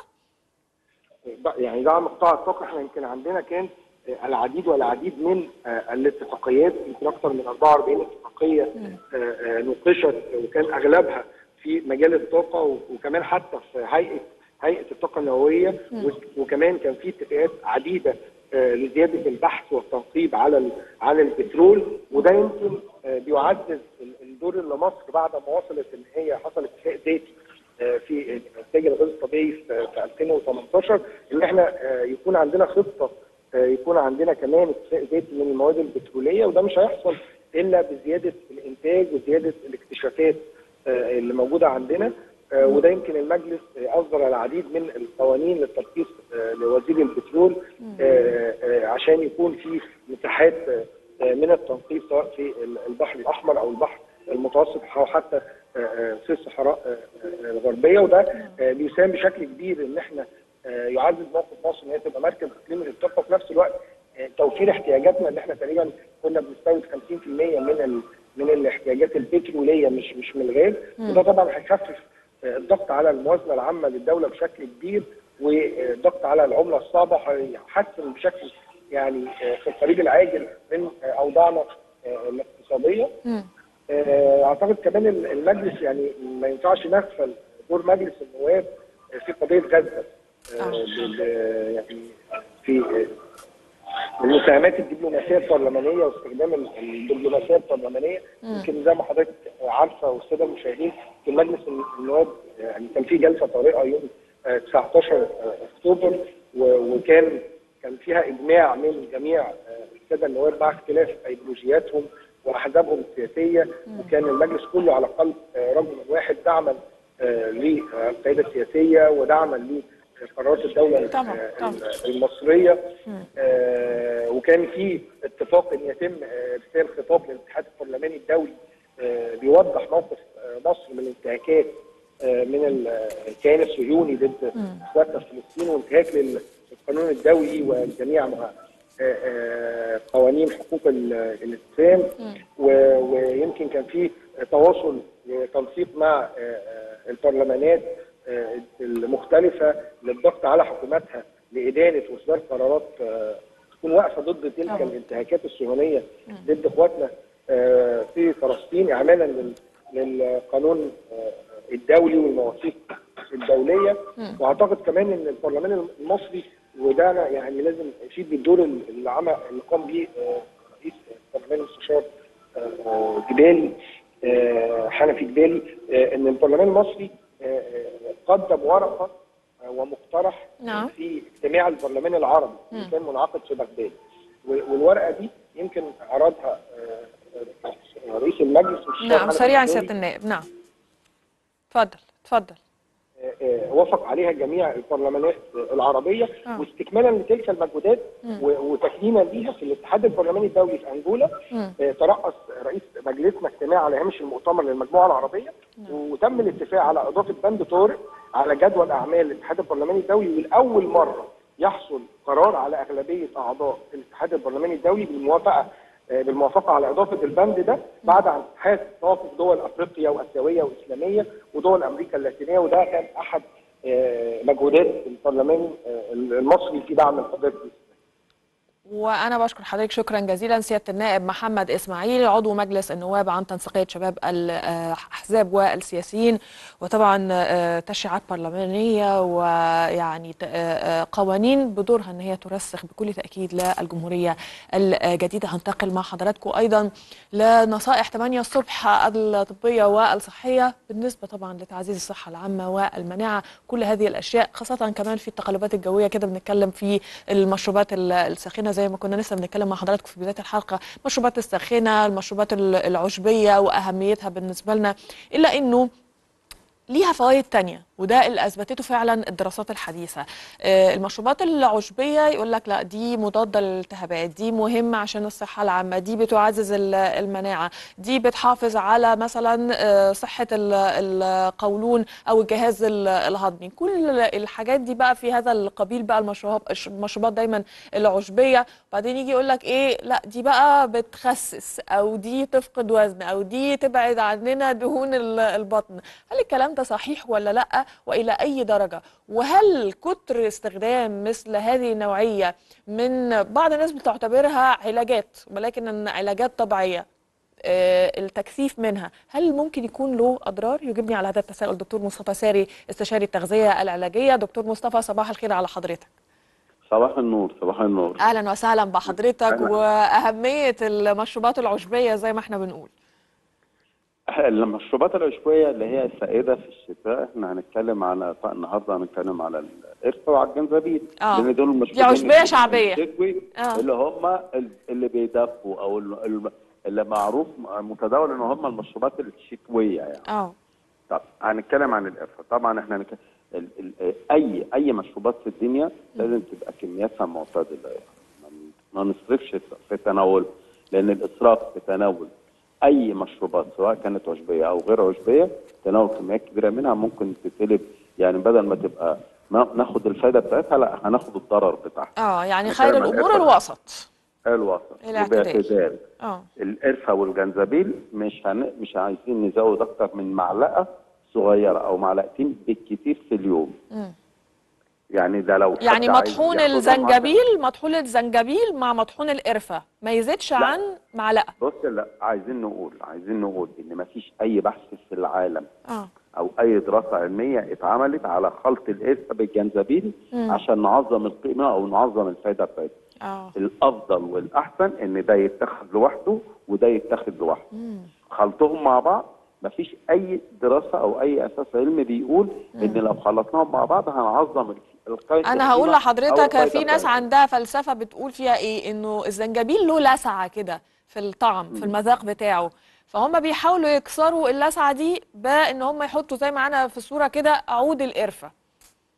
يعني دعم قطاع الطاقه احنا يمكن عندنا كان آه، العديد والعديد من آه، الاتفاقيات يمكن اكثر من 44 اتفاقيه آه، آه، نوقشت وكان اغلبها في مجال الطاقه و- وكمان حتى في هيئه هيئه الطاقه النوويه و- وكمان كان في اتفاقات عديده آه، لزياده البحث والتنقيب على ال- على البترول وده يمكن آه، بيعزز ال- الدور اللي مصر بعد ما وصلت ان هي حصل اتفاق ذاتي آه، في انتاج الغاز الطبيعي في في 2018 ان احنا آه، يكون عندنا خطه آه، يكون عندنا كمان اتفاق ذاتي من المواد البتروليه وده مش هيحصل الا بزياده الانتاج وزياده الاكتشافات آه، اللي موجوده عندنا آه، وده يمكن المجلس آه، اصدر العديد من القوانين للترخيص آه، لوزير البترول آه، آه، عشان يكون في مساحات آه، آه، من التنقيب سواء في البحر الاحمر او البحر المتوسط او حتى آه، آه، في الصحراء آه، آه، الغربيه وده آه، بيساهم بشكل كبير ان احنا آه، يعزز موقف مصر ان هي تبقى مركز اقليمي للطاقه وفي نفس الوقت آه، توفير احتياجاتنا اللي احنا تقريبا كنا بنستورد 50% من ال من الاحتياجات البتروليه مش مش من الغاز وده طبعا هيخفف آه، الضغط على الموازنه العامه للدوله بشكل كبير والضغط على العمله الصعبه هيحسن بشكل يعني آه، في القريب العاجل من آه، اوضاعنا آه، الاقتصاديه مم. آه، اعتقد كمان ال- المجلس يعني ما ينفعش نغفل دور مجلس النواب في قضيه غزه آه، بال- يعني في آه، المساهمات الدبلوماسيه البرلمانيه واستخدام ال- الدبلوماسيه البرلمانيه يمكن زي ما حضرتك عارفه والساده المشاهدين في مجلس النواب يعني كان في جلسه طارئه يوم آه، 19 اكتوبر و- وكان كان فيها اجماع من جميع آه، الساده النواب مع اختلاف ايديولوجياتهم واحزابهم السياسيه وكان المجلس كله على قلب آه، رجل واحد دعما آه، للقياده السياسيه ودعما قرارات الدوله طبعاً، آه، طبعاً. المصريه آه، وكان في اتفاق ان يتم آه، ارسال خطاب للاتحاد البرلماني الدولي آه، بيوضح موقف آه، مصر من الانتهاكات آه، من ال- الكيان الصهيوني ضد اخواتنا في فلسطين وانتهاك للقانون الدولي وجميع مع- آه، آه، قوانين حقوق ال- الانسان و- ويمكن كان في تواصل وتنسيق مع آه، آه، البرلمانات آه، المختلفه للضغط على حكوماتها لادانه واصدار قرارات آه، تكون واقفه ضد تلك طبعا. الانتهاكات الصهيونيه ضد اخواتنا آه، في فلسطين اعمالا لل- للقانون آه، الدولي والمواثيق الدوليه واعتقد كمان ان البرلمان المصري وده انا يعني لازم اشيد بالدور اللي عمل اللي قام بيه آه، رئيس البرلمان المستشار آه، آه، جبالي آه، حنفي جبالي آه، ان البرلمان المصري آه، آه، قدم ورقه آه، ومقترح نعم. في اجتماع البرلمان العربي اللي كان منعقد في بغداد و- والورقه دي يمكن عرضها آه، آه، رئيس المجلس والشيخ نعم حنفي سريعا جبالي. سياده النائب نعم اتفضل اتفضل آه، وافق عليها جميع البرلمانات العربيه آه. واستكمالا لتلك المجهودات و- وتكريما ليها في الاتحاد البرلماني الدولي في انجولا آه، ترأس رئيس مجلسنا اجتماع على هامش المؤتمر للمجموعه العربيه وتم الاتفاق على اضافه بند طارئ على جدول اعمال الاتحاد البرلماني الدولي ولاول مره يحصل قرار على اغلبيه اعضاء الاتحاد البرلماني الدولي بالموافقه آه، بالموافقه على اضافه البند ده بعد عن ابحاث توافق دول افريقيا واسيويه واسلاميه ودول امريكا اللاتينيه وده كان احد آه، مجهودات البرلمان آه، المصري في دعم القضيه الفلسطينيه. وانا بشكر حضرتك شكرا جزيلا سياده النائب محمد اسماعيل عضو مجلس النواب عن تنسيقيه شباب الاحزاب والسياسيين وطبعا آه، تشريعات برلمانيه ويعني ت- آه، آه، قوانين بدورها ان هي ترسخ بكل تاكيد للجمهوريه الجديده هنتقل مع حضراتكم ايضا لنصائح 8 الصبح الطبيه والصحيه بالنسبه طبعا لتعزيز الصحه العامه والمناعه كل هذه الاشياء خاصه كمان في التقلبات الجويه كده بنتكلم في المشروبات ال- الساخنه زي ما كنا لسه بنتكلم مع حضراتكم في بدايه الحلقه المشروبات الساخنه المشروبات ال- العشبيه واهميتها بالنسبه لنا الا انه ليها فوائد تانية وده اللي اثبتته فعلا الدراسات الحديثه آه، المشروبات العشبيه يقول لك لا دي مضاده للالتهابات دي مهمه عشان الصحه العامه دي بتعزز ال- المناعه دي بتحافظ على مثلا آه، صحه ال- القولون او الجهاز ال- الهضمي كل الحاجات دي بقى في هذا القبيل بقى المشروبات المشروبات دايما العشبيه بعدين يجي يقول لك ايه لا دي بقى بتخسس او دي تفقد وزن او دي تبعد عننا دهون ال- البطن هل الكلام ده صحيح ولا لا والى اي درجه وهل كتر استخدام مثل هذه النوعيه من بعض الناس بتعتبرها علاجات ولكن إن علاجات طبيعيه آه، التكثيف منها هل ممكن يكون له اضرار يجيبني على هذا التساؤل دكتور مصطفى ساري استشاري التغذيه العلاجيه دكتور مصطفى صباح الخير على حضرتك صباح النور صباح النور اهلا وسهلا بحضرتك أهلا. واهميه المشروبات العشبيه زي ما احنا بنقول المشروبات العشبيه اللي هي السائده في الشتاء احنا هنتكلم على النهارده هنتكلم على القرفه وعلى الجنزبيل آه. لان دول دي المشروبين عشبية اللي- شعبية. الشتوي آه. اللي هم اللي بيدفوا او ال- ال- اللي معروف متداول ان هم المشروبات الشتويه يعني اه طب هنتكلم عن القرفه طبعا احنا هنتكلم ال ال اي اي مشروبات في الدنيا لازم تبقى كمياتها معتدله ما- ما نصرفش في تناول لان الاسراف في تناول اي مشروبات سواء كانت عشبيه او غير عشبيه تناول كميات كبيره منها ممكن تتقلب يعني بدل ما تبقى ما ناخد الفايده بتاعتها لا هناخد الضرر بتاعها اه يعني نتكلم خير عن الامور القرفة. الوسط الوسط الاعتدال. وباعتدال اه القرفه والجنزبيل مش هن... مش عايزين نزود اكتر من معلقه صغيره او معلقتين بالكتير في اليوم مم. يعني ده لو يعني حد عايز مطحون ياخدها الزنجبيل مطحون الزنجبيل مع مطحون القرفه ما يزيدش لا. عن معلقه معاه. بص لا عايزين نقول عايزين نقول ان ما فيش اي بحث في العالم اه او اي دراسه علميه اتعملت على خلط القرفه بالجنزبيل عشان نعظم القيمه او نعظم الفايده بتاعتها اه الافضل والاحسن ان ده يتاخد لوحده وده يتاخد لوحده خلطهم مع بعض مفيش اي دراسه او اي اساس علمي بيقول ان لو خلطناهم مع بعض هنعظم القيمه انا هقول القيمة أو لحضرتك الفايدة في ناس بتاعتها. عندها فلسفه بتقول فيها ايه انه الزنجبيل له لسعه كده في الطعم في المذاق بتاعه فهم بيحاولوا يكسروا اللسعه دي بان هم يحطوا زي ما انا في الصوره كده عود القرفه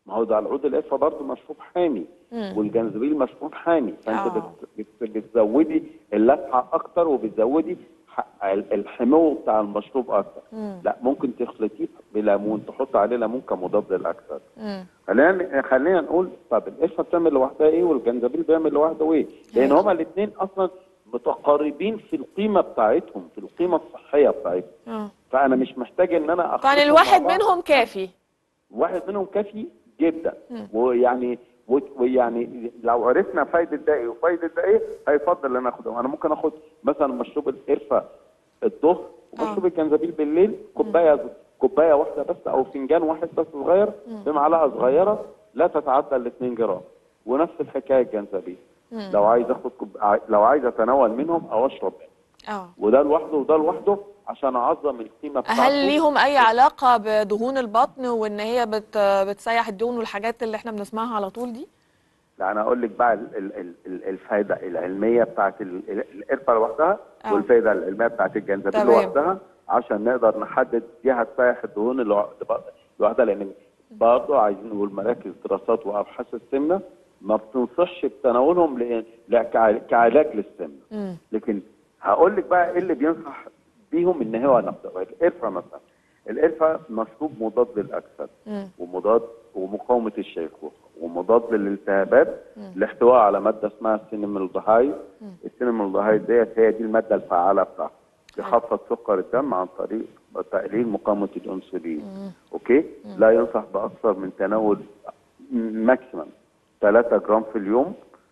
ما هو ده العود القرفه برضه مشروب حامي والجنزبيل مشروب حامي فانت آه. بت بت بتزودي اللسعه اكتر وبتزودي ح- ال- الحمو بتاع المشروب اكتر لا ممكن تخلطيه بليمون تحط عليه ليمون كمضاد للاكسده خلينا خلينا نقول طب القرفه بتعمل لوحدها ايه والجنزبيل بيعمل لوحده ايه لان أيوة. هما الاثنين اصلا متقاربين في القيمه بتاعتهم في القيمه الصحيه بتاعتهم اه فانا مش محتاج ان انا طبعا أخلطهم الواحد مع بعض. منهم كافي واحد منهم كافي جدا ويعني و- ويعني لو عرفنا فايده ده ايه وفايده ده ايه هيفضل ان انا اخده انا ممكن اخد مثلا مشروب القرفه الظهر ومشروب الجنزبيل بالليل كوبايه كوبايه واحده بس او فنجان واحد بس صغير بمعلقه صغيره لا تتعدى ال 2 جرام ونفس الحكايه الجنزبيل لو عايز اخد كوب... لو عايز اتناول منهم او اشرب منهم اه وده لوحده وده لوحده عشان اعظم القيمه بتاعته هل ليهم اي علاقه بدهون البطن وان هي بت بتسيح الدهون والحاجات اللي احنا بنسمعها على طول دي لا انا اقول لك بقى ال- ال- ال- ال- الفايده العلميه بتاعت ال- ال- القرفه لوحدها آه. والفايده العلميه بتاعت الجنزبيل تمام. لوحدها عشان نقدر نحدد دي هتسيح الدهون اللي لوحدها لان برضه عايزين نقول مراكز دراسات وابحاث السمنه ما بتنصحش بتناولهم ل- ل- كع- كعلاج للسمنه لكن هقول لك بقى ايه اللي بينصح بيهم ان هو نفسه القرفه مثلا القرفه مشروب مضاد للاكسده ومضاد ومقاومه الشيخوخه ومضاد للالتهابات الاحتواء على ماده اسمها السيناميلدهايد السيناميلدهايد ديت هي دي الماده الفعاله بتاعته بيخفض سكر الدم عن طريق تقليل مقاومه الانسولين اوكي لا ينصح باكثر من تناول ماكسيمم 3 جرام في اليوم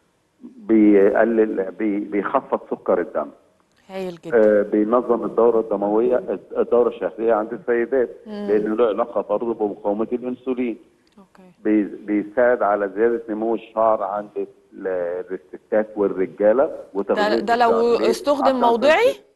بيقلل بي- بيخفض سكر الدم هايل جدا آه، بينظم الدوره الدمويه الدوره الشهريه عند السيدات لانه له علاقه برضه بمقاومه الانسولين اوكي بي- بيساعد على زياده نمو الشعر عند ال- الستات والرجاله ده, وتغذيه ده لو الشعر. ليه؟ استخدم عشان موضعي تغذية-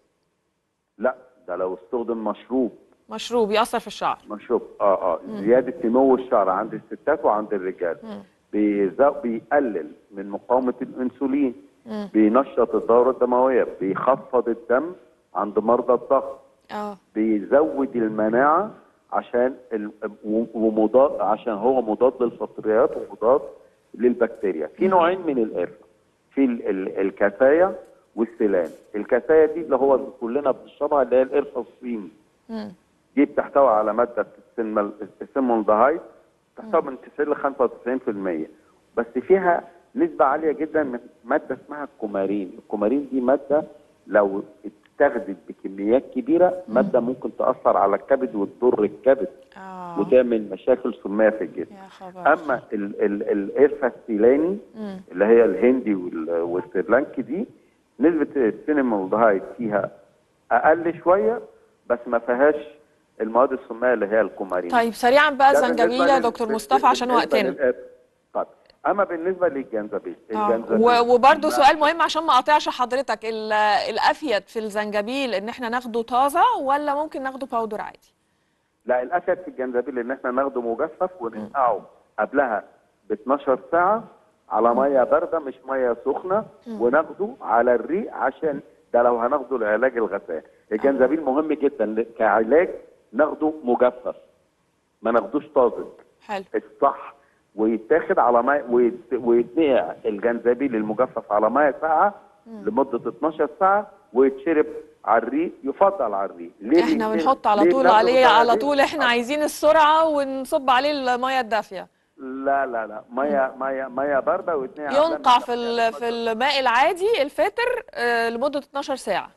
لا ده لو استخدم مشروب مشروب يأثر في الشعر مشروب اه اه زياده نمو الشعر عند الستات وعند الرجال بيزا- بيقلل من مقاومه الانسولين بينشط الدوره الدمويه بيخفض الدم عند مرضى الضغط اه بيزود المناعه عشان ال... و- ومضاد عشان هو مضاد للفطريات ومضاد للبكتيريا في نوعين من القرفه في ال... ال... الكفايه والسلان الكفايه دي اللي هو كلنا بنشربها اللي هي القرفه الصيني دي بتحتوي على ماده السينمال- السيمالدهايد تحتوي من 90 ل 95% بس فيها نسبه عاليه جدا من ماده اسمها الكومارين الكومارين دي ماده لو اتخذت بكميات كبيره ماده ممكن تاثر على الكبد وتضر الكبد اه وتعمل مشاكل سميه في الجسم يا خبر اما ال- ال- القرفه السيلاني اللي هي الهندي وال- والسريلانكي دي نسبه السينامالدهايد فيها اقل شويه بس ما فيهاش المواد السميه اللي هي الكومارين طيب سريعا بقى ده الزنجبيل بالنسبة يا لل- دكتور بال- مصطفى عشان بالنسبة وقتنا للقرفة. طيب اما بالنسبه للجنزبيل آه. الجنزبيل و- وبرضه ما- سؤال مهم عشان ما اقاطعش حضرتك ال- الافيد في الزنجبيل ان احنا ناخده طازه ولا ممكن ناخده باودر عادي لا الافيد في الجنزبيل ان احنا ناخده مجفف وننقعه قبلها ب 12 ساعه على ميه بارده مش ميه سخنه وناخده على الريق عشان ده لو هناخده لعلاج الغثيان الجنزبيل مهم جدا ل- كعلاج ناخده مجفف ما ناخدوش طازج حلو الصح ويتاخد على ميه ويت- ويتنقع الجنزبيل المجفف على ميه ساقعه لمده 12 ساعه ويتشرب على الريق يفضل على الريق ليه احنا بيتشرب؟ بنحط على ليه طول بناخده عليه بقى على الريق؟ طول احنا عايزين السرعه ونصب عليه الميه الدافيه لا لا لا ميه ميه ميه بارده واتنين على ينقع جنب. في ال- في الماء العادي الفاتر آه، لمده 12 ساعه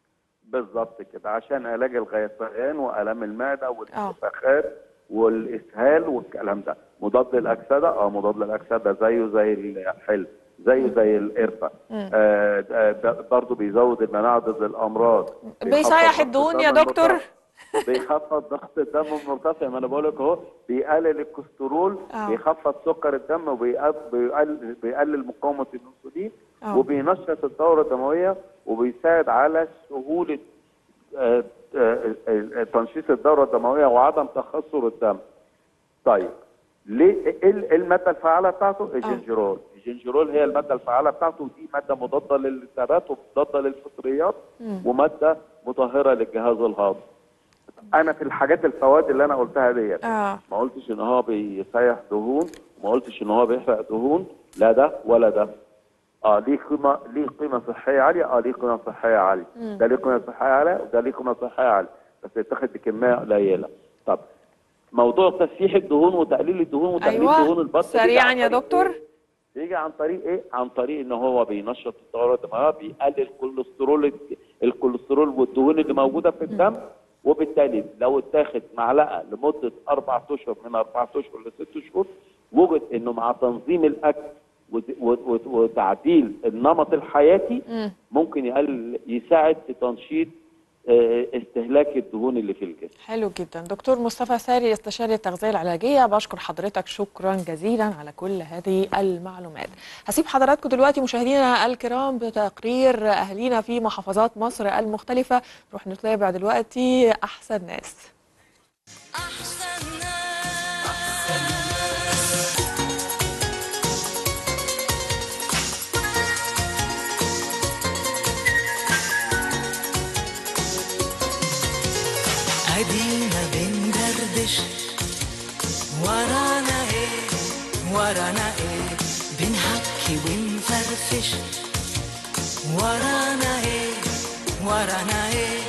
بالظبط كده عشان علاج الغثيان والام المعده والانتفاخات والاسهال والكلام ده مضاد للاكسده اه مضاد للاكسده زيه زي الحلم زيه زي القرفه آه آه، ده برضه بيزود المناعه ضد الامراض بيسيح بيخفض الدهون ضغط يا الدم دكتور المرتفع. بيخفض ضغط الدم المرتفع ما انا بقول لك اهو بيقلل الكوليسترول آه. بيخفض سكر الدم وبيقلل بيقلل مقاومه الانسولين آه. وبينشط الدوره الدمويه وبيساعد على سهوله آه، آه، آه، تنشيط الدوره الدمويه وعدم تخثر الدم. طيب ليه ايه ال- إيه الماده الفعاله بتاعته؟ الجنجرول، الجنجرول هي الماده الفعاله بتاعته ودي ماده مضاده للالتهابات ومضاده للفطريات وماده مطهره للجهاز الهضمي. انا في الحاجات الفوائد اللي انا قلتها ديت اه ما قلتش ان هو بيسيح دهون وما قلتش ان هو بيحرق دهون لا ده ولا ده اه ليه قيمه ليه قيمه صحيه عاليه اه ليه قيمه صحيه عاليه ده ليه قيمه صحيه عاليه وده ليه قيمه صحيه عاليه بس يتاخد بكميه قليله طب موضوع تسييح الدهون وتقليل الدهون وتقليل أيوة. دهون البطن بيجي سريعاً عن يا طريق دكتور. إيه؟ بيجي عن طريق ايه عن طريق ان هو بينشط الدوره الدمويه بيقلل الكوليسترول الكوليسترول والدهون اللي موجوده في الدم وبالتالي لو اتاخد معلقه لمده اربع اشهر من اربع اشهر لست شهور وجد انه مع تنظيم الاكل وت- وت- وت- وتعديل النمط الحياتي مم. ممكن يقلل يساعد في تنشيط آه، استهلاك الدهون اللي في الجسم حلو جدا دكتور مصطفى ساري استشاري التغذيه العلاجيه بشكر حضرتك شكرا جزيلا على كل هذه المعلومات هسيب حضراتكم دلوقتي مشاهدينا الكرام بتقرير اهالينا في محافظات مصر المختلفه نروح نتابع دلوقتي احسن ناس أحسن ناس أدينا بندردش ورانا ايه ورانا ايه بنحكي ونفرفش ورانا ايه ورانا ايه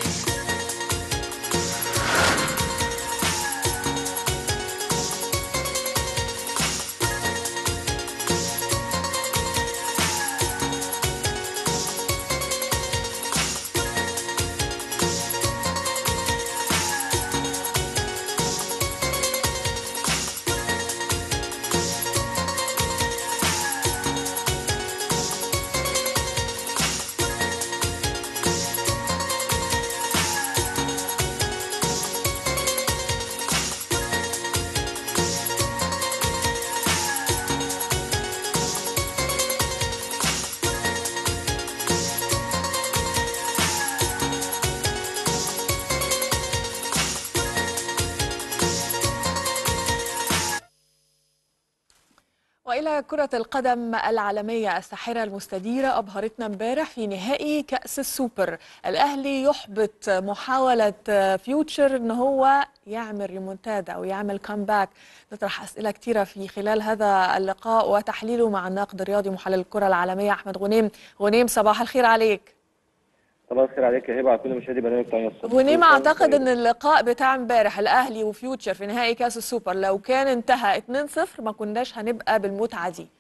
والى كرة القدم العالمية الساحرة المستديرة أبهرتنا امبارح في نهائي كأس السوبر الأهلي يحبط محاولة فيوتشر إن هو يعمل ريمونتادا أو يعمل كامباك نطرح أسئلة كتيرة في خلال هذا اللقاء وتحليله مع الناقد الرياضي محلل الكرة العالمية أحمد غنيم غنيم صباح الخير عليك صباح الخير عليك يا هبه على كل مشاهدي برنامج تانية الصبح غنيم أعتقد إن اللقاء بتاع امبارح الأهلي وفيوتشر في نهائي كأس السوبر لو كان انتهى 2-0 ما كناش هنبقى بالمتعة دي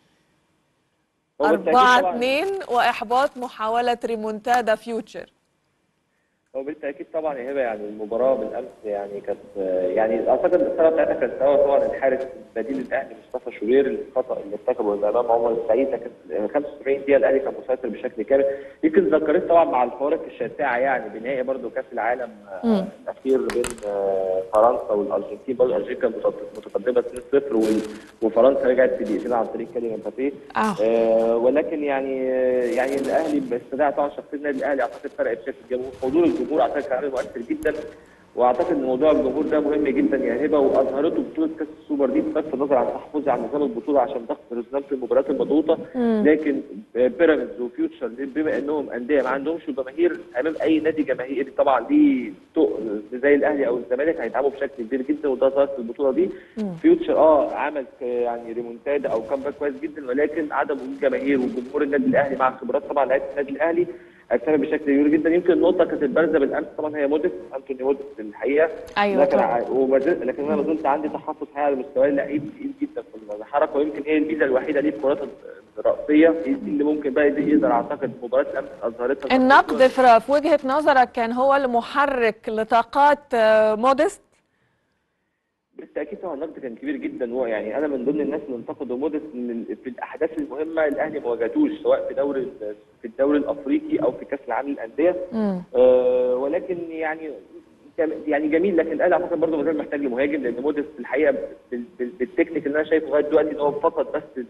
هو بالتأكيد أربعة طبعاً- اتنين وإحباط محاولة ريمونتادا فيوتشر هو بالتاكيد طبعا يا هبه يعني المباراه بالامس يعني كانت يعني اعتقد الخساره بتاعتها كانت سبب طبعا الحارس بديل الاهلي مصطفى شوبير الخطا اللي ارتكبه امام عمر السعيد لكن 75 دقيقه الاهلي كان مسيطر بشكل كامل يمكن ذكرت طبعا مع الفوارق الشاسعه يعني بنهائي برضو كاس العالم آه، مم. الاخير بين آه، فرنسا والارجنتين برضو الارجنتين كانت متقد- متقدمه 2-0 وال- وفرنسا رجعت في دقيقتين عن طريق كريم مبابي آه. آه، ولكن يعني آه، يعني الاهلي باستدعاء طبعا شخصيه النادي الاهلي اعتقد فرق بشكل جمهور حضور الجمهور اعتقد كان عامل مؤثر جدا واعتقد ان موضوع الجمهور ده مهم جدا يا هبه واظهرته بطوله كاس السوبر دي بصرف النظر عن تحفظي عن نظام البطوله عشان ضغط رزنام في المباريات المضغوطه لكن آه، بيراميدز وفيوتشر بما انهم انديه ما عندهمش جماهير امام اي نادي جماهيري طبعا ليه تقل زي الاهلي او الزمالك هيتعبوا بشكل كبير جدا وده ظهر في البطوله دي فيوتشر اه عمل ك- يعني ريمونتادا او كامباك كويس جدا ولكن عدم وجود جماهير وجمهور النادي الاهلي مع خبرات طبعا لعيبه النادي الاهلي اجتمع بشكل كبير جدا يمكن النقطه كانت البارزه بالامس طبعا هي موديس انتوني موديس الحقيقه أيوة لكن طبعاً. ع- وما زلت لكن انا ما زلت عندي تحفظ حقيقي على مستواه لعيب تقيل جدا في الحركه ويمكن هي الميزه الوحيده ليه في الكرات الرأسيه هي دي اللي ممكن بقى يقدر اعتقد مباراه الامس اظهرتها النقد في في وجهة نظرك كان هو المحرك لطاقات آه، موديست بالتاكيد طبعا النقد كان كبير جدا هو يعني انا من ضمن الناس اللي انتقدوا موديس ان ال- في الاحداث المهمه الاهلي ما واجهتوش سواء في دوري ال- في الدوري الافريقي او في كاس العالم للانديه مم. آه ولكن يعني كان- يعني جميل لكن الاهلي اعتقد برضه ما زال محتاج لمهاجم لان موديس في الحقيقه بال- بال- بالتكنيك اللي انا شايفه لغايه دلوقتي ان هو فقط بس نقطه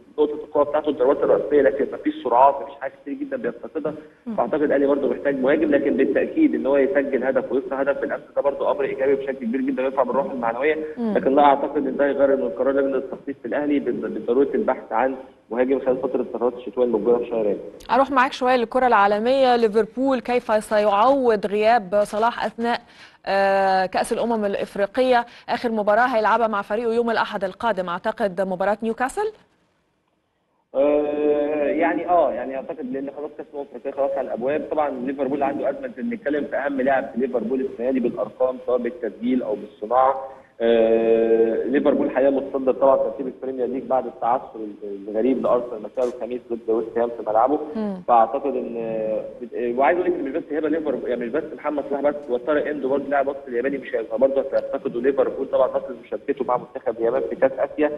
القوه بتاعته الضربات الراسيه لكن مفيش سرعات مفيش حاجات كتير جدا بيفتقدها فاعتقد الاهلي برضه محتاج مهاجم لكن بالتاكيد ان هو يسجل هدف ويصنع هدف بالامس ده برضه امر ايجابي بشكل كبير جدا ويرفع من الروح المعنويه لكن لا اعتقد ان ده يغير من قرار لجنه التخطيط في الاهلي بضروره البحث عن مهاجم خلال فتره الفترات الشتويه المقبله في شهر يناير اروح معاك شويه للكره العالميه ليفربول كيف سيعوض غياب صلاح اثناء آه، كاس الامم الافريقيه اخر مباراه هيلعبها مع فريقه يوم الاحد القادم اعتقد مباراه نيوكاسل آه، يعني اه يعني اعتقد لان خلاص كاس الامم الافريقيه خلاص على الابواب طبعا ليفربول عنده ازمه ان نتكلم في اهم لاعب في ليفربول السنه دي بالارقام سواء بالتسجيل او بالصناعه آه ليفربول حاليا متصدر طبعا ترتيب البريمير ليج بعد التعثر الغريب لارسنال مساء الخميس ضد ويست هام في ملعبه فاعتقد ان آه، وعايز اقول لك ان مش بس هبه ليفربول يعني مش بس محمد صلاح بس وطارق اندو برضه لاعب وسط الياباني مش هيبقى برضه هيفتقدوا ليفربول طبعا نصر مشاركته مع منتخب اليابان في كاس اسيا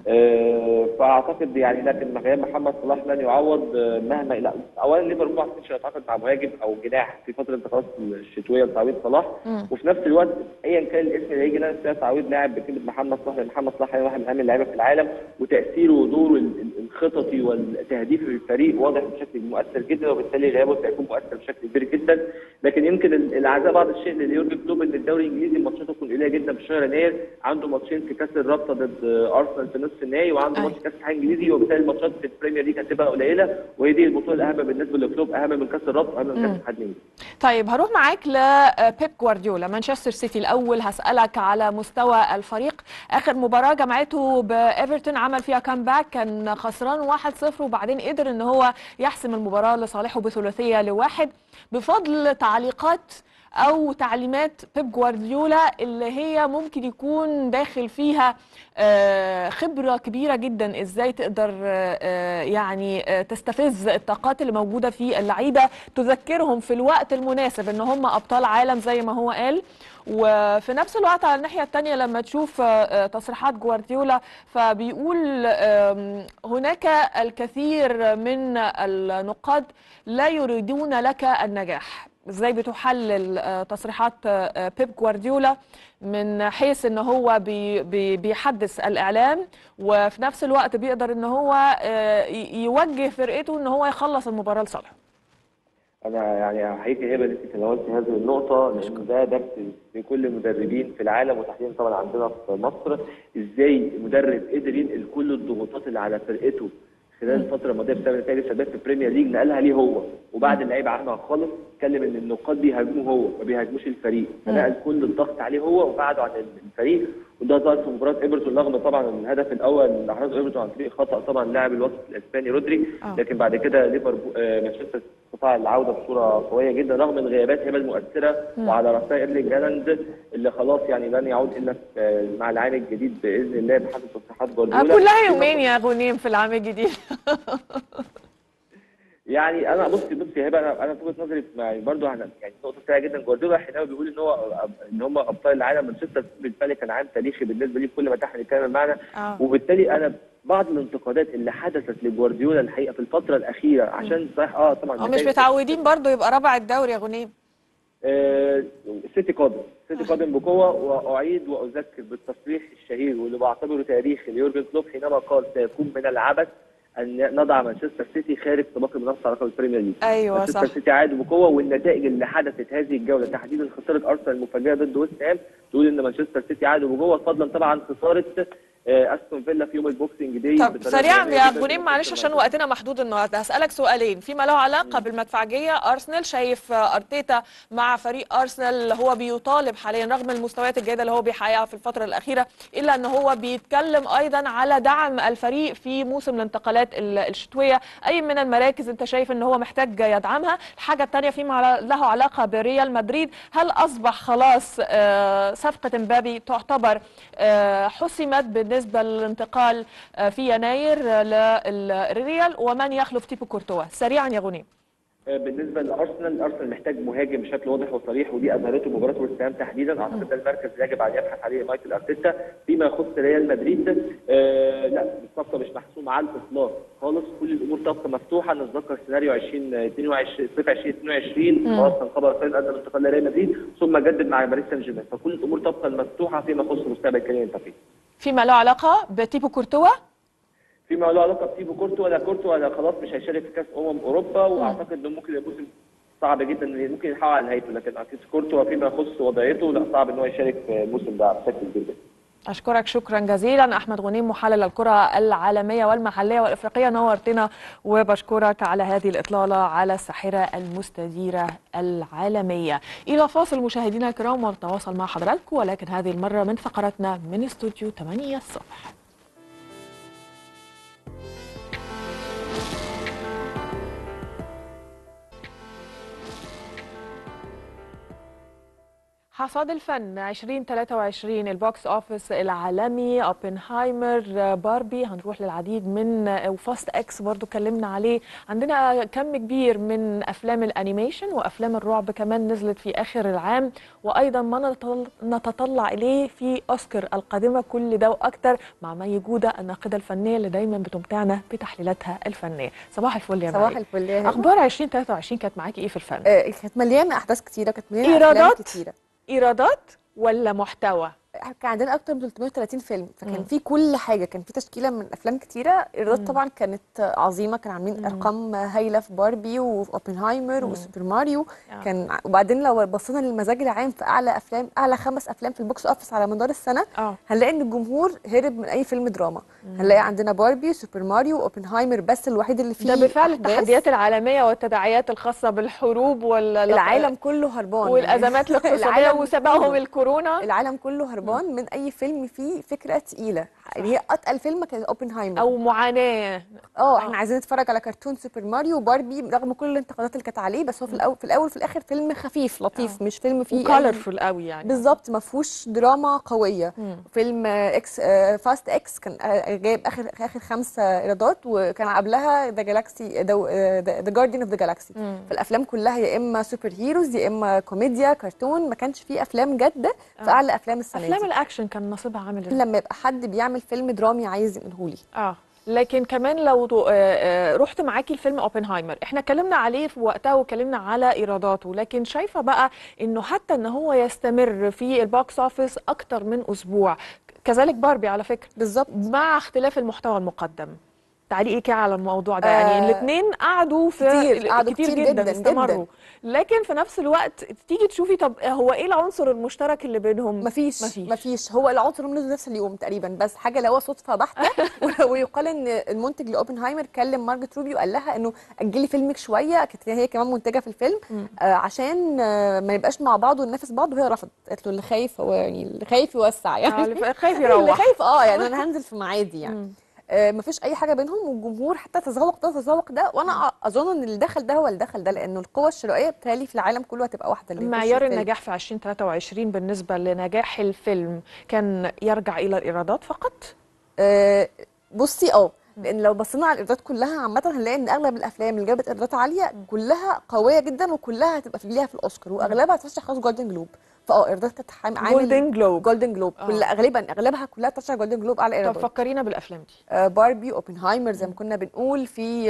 آه فاعتقد يعني لكن غياب محمد صلاح لن يعوض آه، مهما لا اولا ليفربول ما اعتقدش هيتعاقد مع مهاجم او جناح في فتره الانتقالات الشتويه لتعويض صلاح وفي نفس الوقت ايا كان الاسم اللي هيجي لنا فيها تعويض لاعب بقيمه محمد صلاح لان محمد صلاح هو واحد من اهم اللعيبه في العالم وتاثيره ودوره ال- ال- الخططي والتهديفي في الفريق واضح بشكل مؤثر جدا وبالتالي غيابه سيكون مؤثر بشكل كبير جدا لكن يمكن ال- العزاء بعض الشيء ليورجن كلوب ان الدوري الانجليزي ماتشاته تكون قليله جدا في شهر يناير عنده ماتشين في كاس الرابطه ضد ارسنال في نصف النهائي وعنده أيوة. ماتش كاس الاتحاد الانجليزي وبالتالي الماتشات في البريمير ليج هتبقى قليله وهي دي البطوله الاهم بالنسبه لكلوب اهم من كاس الرابطه واهم من كاس الاتحاد الانجليزي طيب هروح معاك لبيب جوارديولا مانشستر سيتي الاول هسالك على مستوى الفريق اخر مباراه جمعته بايفرتون عمل فيها كامباك كان خسران 1-0 وبعدين قدر ان هو يحسم المباراه لصالحه بثلاثيه لواحد بفضل تعليقات او تعليمات بيب جوارديولا اللي هي ممكن يكون داخل فيها آه، خبره كبيره جدا ازاي تقدر آه، آه، يعني آه، تستفز الطاقات اللي موجوده في اللعيبه تذكرهم في الوقت المناسب ان هم ابطال عالم زي ما هو قال وفي نفس الوقت على الناحيه الثانيه لما تشوف آه، آه، تصريحات جوارديولا فبيقول آم، هناك الكثير من النقاد لا يريدون لك النجاح ازاي بتحلل آه، تصريحات آه، بيب جوارديولا من حيث ان هو بي بي بيحدث الاعلام وفي نفس الوقت بيقدر ان هو آه، ي- يوجه فرقته ان هو يخلص المباراه لصالحه انا يعني احييك يا هبه ان انت تناولت هذه النقطه لان ده درس لكل المدربين في العالم وتحديدا طبعا عندنا في مصر ازاي مدرب قدر ينقل كل الضغوطات اللي على فرقته خلال الفتره الماضيه بسبب نتائج السلبيات في البريمير ليج نقلها ليه هو وبعد اللعيبه عنها خالص اتكلم ان النقاد بيهاجموه هو ما بيهاجموش الفريق فنقل كل الضغط عليه هو وبعده عن الفريق وده ظهر في مباراه ايفرتون رغم طبعا الهدف الاول اللي احرزه ايفرتون عن طريق خطا طبعا لاعب الوسط الاسباني رودري آه. لكن بعد كده ليفربول آه، مانشستر استطاع العوده بصوره قويه جدا رغم الغيابات هي المؤثره وعلى راسها ايرلينج هالاند اللي خلاص يعني لن يعود الا في- آه، مع العام الجديد باذن الله بحسب تصريحات آه، جوارديولا كلها يومين يا غنيم في العام الجديد يعني انا بصي بصي يا هبه انا انا في وجهه نظري يعني برضه احنا يعني نقطه سريعه جدا جوارديولا حينما بيقول ان هو ان هم ابطال العالم مانشستر بالتالي كان عام تاريخي بالنسبه لي كل ما تحت الكلام معنا آه. وبالتالي انا بعض الانتقادات اللي حدثت لجوارديولا الحقيقه في الفتره الاخيره عشان صحيح اه طبعا هم مش نتائج- متعودين برضو يبقى رابع الدوري يا غنيم آه، السيتي قادم السيتي قادم بقوه واعيد واذكر بالتصريح الشهير واللي بعتبره تاريخي ليورجن كلوب حينما قال سيكون من العبث ان نضع مانشستر سيتي خارج سباق المنافسه على لقب البريمير ليج ايوه مانشستر صح سيتي عاد بقوه والنتائج اللي حدثت هذه الجوله تحديدا خساره ارسنال المفاجئه ضد ويست هام تقول ان مانشستر سيتي عاد بقوه فضلا طبعا عن خساره آه، استون فيلا في يوم البوكسنج داي طب بطريقة سريعا غريبة يا جداً. غنيم معلش عشان وقتنا محدود النهارده هسألك سؤالين فيما له علاقة بالمدفعجية أرسنال شايف آه، أرتيتا مع فريق أرسنال اللي هو بيطالب حاليا رغم المستويات الجيدة اللي هو بيحققها في الفترة الأخيرة إلا أن هو بيتكلم أيضا على دعم الفريق في موسم الانتقالات ال- الشتوية أي من المراكز أنت شايف أن هو محتاج يدعمها الحاجة الثانية فيما له علاقة بريال مدريد هل أصبح خلاص آه، صفقة مبابي تعتبر آه، حسمت بالنسبة للانتقال آه، في يناير آه، للريال ومن يخلف تيبو كورتوا سريعا يا غنيم آه، بالنسبه لارسنال ارسنال محتاج مهاجم بشكل واضح وصريح ودي اظهرته مباراه ويست هام تحديدا اعتقد ده المركز اللي يجب ان يبحث عليه مايكل ارتيتا فيما يخص ريال مدريد آه لا الصفقه مش محسومه على الاطلاق خالص كل الامور تبقى مفتوحه نتذكر سيناريو 2022 صيف 2022 خلاص كان خبر خير قدم انتقال لريال مدريد ثم جدد مع باريس سان جيرمان فكل الامور تبقى مفتوحه فيما يخص مستقبل كيليان مبابي فيما له علاقة بتيبو كورتوا فيما له علاقه بتيبو كورتو ولا كورتو ولا خلاص مش هيشارك في كاس امم اوروبا واعتقد انه ممكن الموسم صعب جدا إن ممكن يحقق على نهايته لكن اكيد كورتو فيما يخص وضعيته لا صعب ان هو يشارك في الموسم ده بشكل كبير جدا أشكرك شكرا جزيلا أحمد غنيم محلل الكرة العالمية والمحلية والإفريقية نورتنا وبشكرك على هذه الإطلالة على الساحرة المستديرة العالمية إلى فاصل مشاهدينا الكرام ونتواصل مع حضراتكم ولكن هذه المرة من فقرتنا من استوديو 8 الصبح حصاد الفن 2023 البوكس اوفيس العالمي اوبنهايمر باربي هنروح للعديد من وفاست اكس برضو اتكلمنا عليه عندنا كم كبير من افلام الانيميشن وافلام الرعب كمان نزلت في اخر العام وايضا ما نتطل- نتطلع اليه في اوسكار القادمه كل ده واكتر مع مي جوده الناقده الفنيه اللي دايما بتمتعنا بتحليلاتها الفنيه صباح الفل يا صباح مي. الفل يا هبة. اخبار 2023 كانت معاكي ايه في الفن آه، كانت مليانه احداث كتيره كانت مليانه أفلام إيرادات؟ كتيره ايرادات ولا محتوى كان عندنا اكتر من 330 فيلم فكان مم. في كل حاجه كان في تشكيله من افلام كتيره ايرادات طبعا كانت عظيمه كان عاملين ارقام هايله في باربي واوبنهايمر وسوبر ماريو آه. كان وبعدين لو بصينا للمزاج العام في اعلى افلام اعلى خمس افلام في البوكس اوفيس على مدار السنه اه هنلاقي ان الجمهور هرب من اي فيلم دراما هنلاقي عندنا باربي سوبر ماريو اوبنهايمر بس الوحيد اللي فيه ده بفعل أحداث. التحديات العالمية والتداعيات الخاصة بالحروب وال العالم كله هربان والأزمات الاقتصادية العالم وسبقهم كله. الكورونا العالم كله هربان من اي فيلم فيه فكره تقيله يعني هي اتقل فيلم كان اوبنهايمر أو معاناة اه احنا عايزين نتفرج على كرتون سوبر ماريو وباربي رغم كل الانتقادات اللي كانت عليه بس هو في الاول في الاول في الاخر فيلم خفيف لطيف مش فيلم فيه وكالرفول قوي يعني بالظبط ما فيهوش دراما قويه مم. فيلم آه، اكس آه، فاست اكس كان آه، جايب اخر اخر خمسه ايرادات وكان قبلها ذا جالاكسي ذا جارديان اوف ذا جالاكسي مم. فالافلام كلها يا اما سوبر هيروز يا اما كوميديا كرتون ما كانش فيه افلام جاده في اعلى افلام السنه أفلام دي الأكشن كان نصيبها عامل إزاي؟ لما يبقى حد بيعمل فيلم درامي عايز ينقله لي اه لكن كمان لو تو- آه، آه، رحت معاكي الفيلم اوبنهايمر احنا اتكلمنا عليه في وقتها واتكلمنا على ايراداته لكن شايفه بقى انه حتى ان هو يستمر في البوكس اوفيس اكتر من اسبوع كذلك باربي على فكره بالظبط مع اختلاف المحتوى المقدم تعليقك إيه على الموضوع ده يعني آه، الاثنين قعدوا في كتير، قعدوا كتير, كتير جدا, جداً، استمروا جداً. لكن في نفس الوقت تيجي تشوفي طب هو ايه العنصر المشترك اللي بينهم مفيش مفيش. مفيش هو العنصر نزل نفس اليوم تقريبا بس حاجه اللي هو صدفه بحته و- ويقال ان المنتج لاوبنهايمر كلم مارجت روبي وقال لها انه اجلي فيلمك شويه كانت هي كمان منتجه في الفيلم آه عشان آه ما نبقاش مع بعض وننافس بعض وهي رفضت قالت له اللي خايف هو يعني اللي خايف يوسع آه، يعني اللي خايف اللي يروح خايف اه يعني انا هنزل في ميعادي يعني آه مفيش اي حاجه بينهم والجمهور حتى تذوق ده تذوق ده وانا اظن ان اللي دخل ده هو اللي دخل ده لانه القوه الشرائيه بتهيألي في العالم كله هتبقى واحده اللي يخش معيار الفيلم. النجاح في 2023 بالنسبة لنجاح الفيلم كان يرجع إلى الإيرادات فقط؟ آه، بصي اه لان لو بصينا على الايرادات كلها عامه هنلاقي ان اغلب الافلام اللي جابت ايرادات عاليه كلها قويه جدا وكلها هتبقى في ليها في الاوسكار واغلبها هترشح خلاص جولدن جلوب فاه ايرادات كانت حام- عامل جولدن جلوب جولدن جلوب آه. كل غالبا اغلبها كلها ترشح جولدن جلوب على طب ايرادات فكرينا بالأفلام دي آه، باربي اوبنهايمر زي ما كنا بنقول في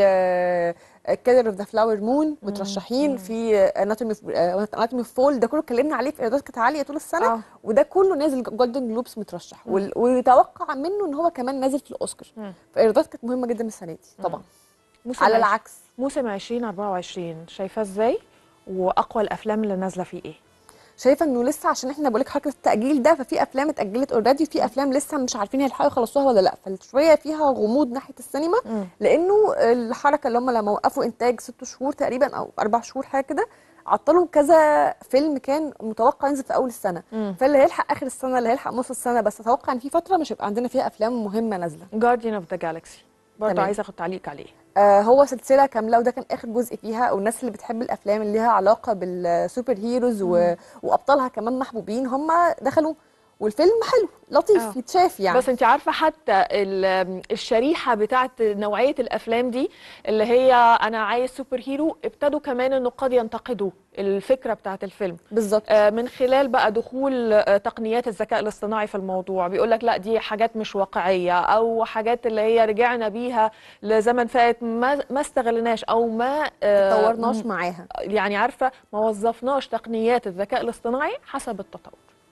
كيلر اوف ذا فلاور مون مترشحين في اناتومي اناتومي اوف فول ده كله اتكلمنا عليه في ايرادات كانت عاليه طول السنه آه. وده كله نازل جولدن جلوبس مترشح وال- ويتوقع منه ان هو كمان نازل في الاوسكار مم. فايرادات كانت مهمه جدا السنه دي طبعا موسم على عش- العكس موسم 2024 شايفاه ازاي؟ وأقوى الأفلام اللي نازلة فيه إيه؟ شايفه انه لسه عشان احنا بقول لك حركه التاجيل ده ففي افلام اتاجلت اوريدي وفي افلام لسه مش عارفين هيلحقوا يخلصوها ولا لا فشويه فيها غموض ناحيه السينما مم. لانه الحركه اللي هم لما وقفوا انتاج ست شهور تقريبا او اربع شهور حاجه كده عطلوا كذا فيلم كان متوقع ينزل في اول السنه مم. فاللي هيلحق اخر السنه اللي هيلحق نص السنه بس اتوقع ان في فتره مش هيبقى عندنا فيها افلام مهمه نازله جارديان اوف ذا جالكسي برضه تمام. عايزة أخد تعليق عليه آه هو سلسله كامله وده كان اخر جزء فيها والناس اللي بتحب الافلام اللي ليها علاقه بالسوبر هيروز و... وابطالها كمان محبوبين هم دخلوا والفيلم حلو لطيف آه. يتشاف يعني بس انت عارفه حتى ال- الشريحه بتاعت نوعيه الافلام دي اللي هي انا عايز سوبر هيرو ابتدوا كمان انه قد ينتقدوا الفكره بتاعت الفيلم بالظبط آه، من خلال بقى دخول آه، تقنيات الذكاء الاصطناعي في الموضوع بيقول لك لا دي حاجات مش واقعيه او حاجات اللي هي رجعنا بيها لزمن فات ما ما استغلناش او ما آه، طورناش معاها يعني عارفه ما وظفناش تقنيات الذكاء الاصطناعي حسب التطور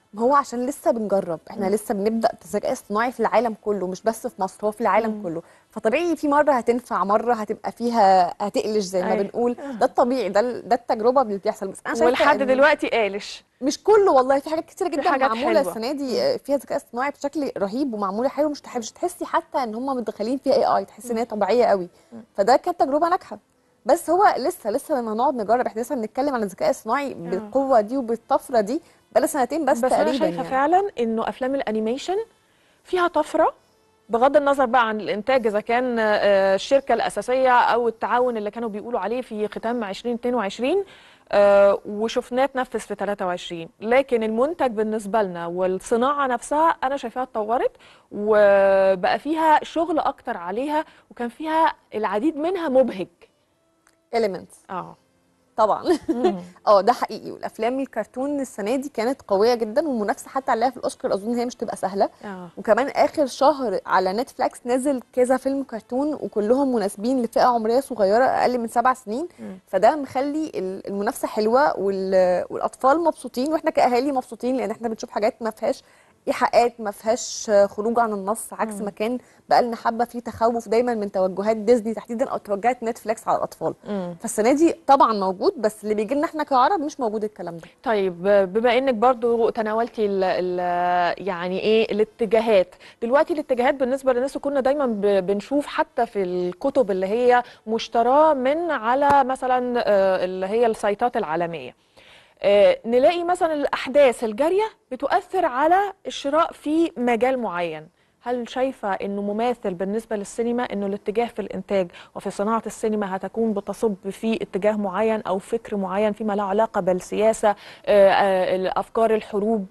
ما هو عشان لسه بنجرب احنا لسه بنبدا الذكاء الصناعي في العالم كله مش بس في مصر هو في العالم كله فطبيعي في مره هتنفع مره هتبقى فيها هتقلش زي ما أيوة. بنقول ده الطبيعي ده ال- ده التجربه اللي بتحصل بس انا شايفه ولحد إن- دلوقتي قالش مش كله والله في حاجات كتيره في جدا حاجات معموله حلوة. السنه دي آه، فيها ذكاء اصطناعي بشكل رهيب ومعموله حلو مش تحبش تحسي حتى ان هم متدخلين فيها اي اي تحسي ان هي طبيعيه قوي فده كانت تجربه ناجحه بس هو لسه لسه لما نقعد نجرب احنا لسه بنتكلم عن الذكاء الصناعي بالقوه دي وبالطفره دي بقى سنتين بس, بس تقريبا انا شايفه يعني. فعلا انه افلام الانيميشن فيها طفره بغض النظر بقى عن الانتاج اذا كان آه، الشركه الاساسيه او التعاون اللي كانوا بيقولوا عليه في ختام 2022 آه، وشفناه اتنفذ في 23 لكن المنتج بالنسبه لنا والصناعه نفسها انا شايفاها اتطورت وبقى فيها شغل اكتر عليها وكان فيها العديد منها مبهج elements اه طبعا اه ده حقيقي والافلام الكرتون السنه دي كانت قويه جدا والمنافسه حتى عليها في الاوسكار اظن هي مش تبقى سهله اه وكمان اخر شهر على نتفليكس نزل كذا فيلم كرتون وكلهم مناسبين لفئه عمريه صغيره اقل من سبع سنين فده مخلي ال- المنافسه حلوه وال- والاطفال مبسوطين واحنا كاهالي مبسوطين لان احنا بنشوف حاجات ما فيهاش ايحاءات ما فيهاش خروج عن النص عكس ما كان بقى لنا حبه في تخوف دايما من توجهات ديزني تحديدا او توجهات نتفليكس على الاطفال فالسنه دي طبعا موجود بس اللي بيجي لنا احنا كعرب مش موجود الكلام ده طيب بما انك برضو تناولتي ال ال يعني ايه الاتجاهات دلوقتي الاتجاهات بالنسبه للناس كنا دايما ب- بنشوف حتى في الكتب اللي هي مشتراه من على مثلا آه، اللي هي السيطات العالميه آه، نلاقي مثلا الاحداث الجاريه بتؤثر على الشراء في مجال معين هل شايفة أنه مماثل بالنسبة للسينما أنه الاتجاه في الإنتاج وفي صناعة السينما هتكون بتصب في اتجاه معين أو فكر معين فيما له علاقة بالسياسة آه، آه، الأفكار الحروب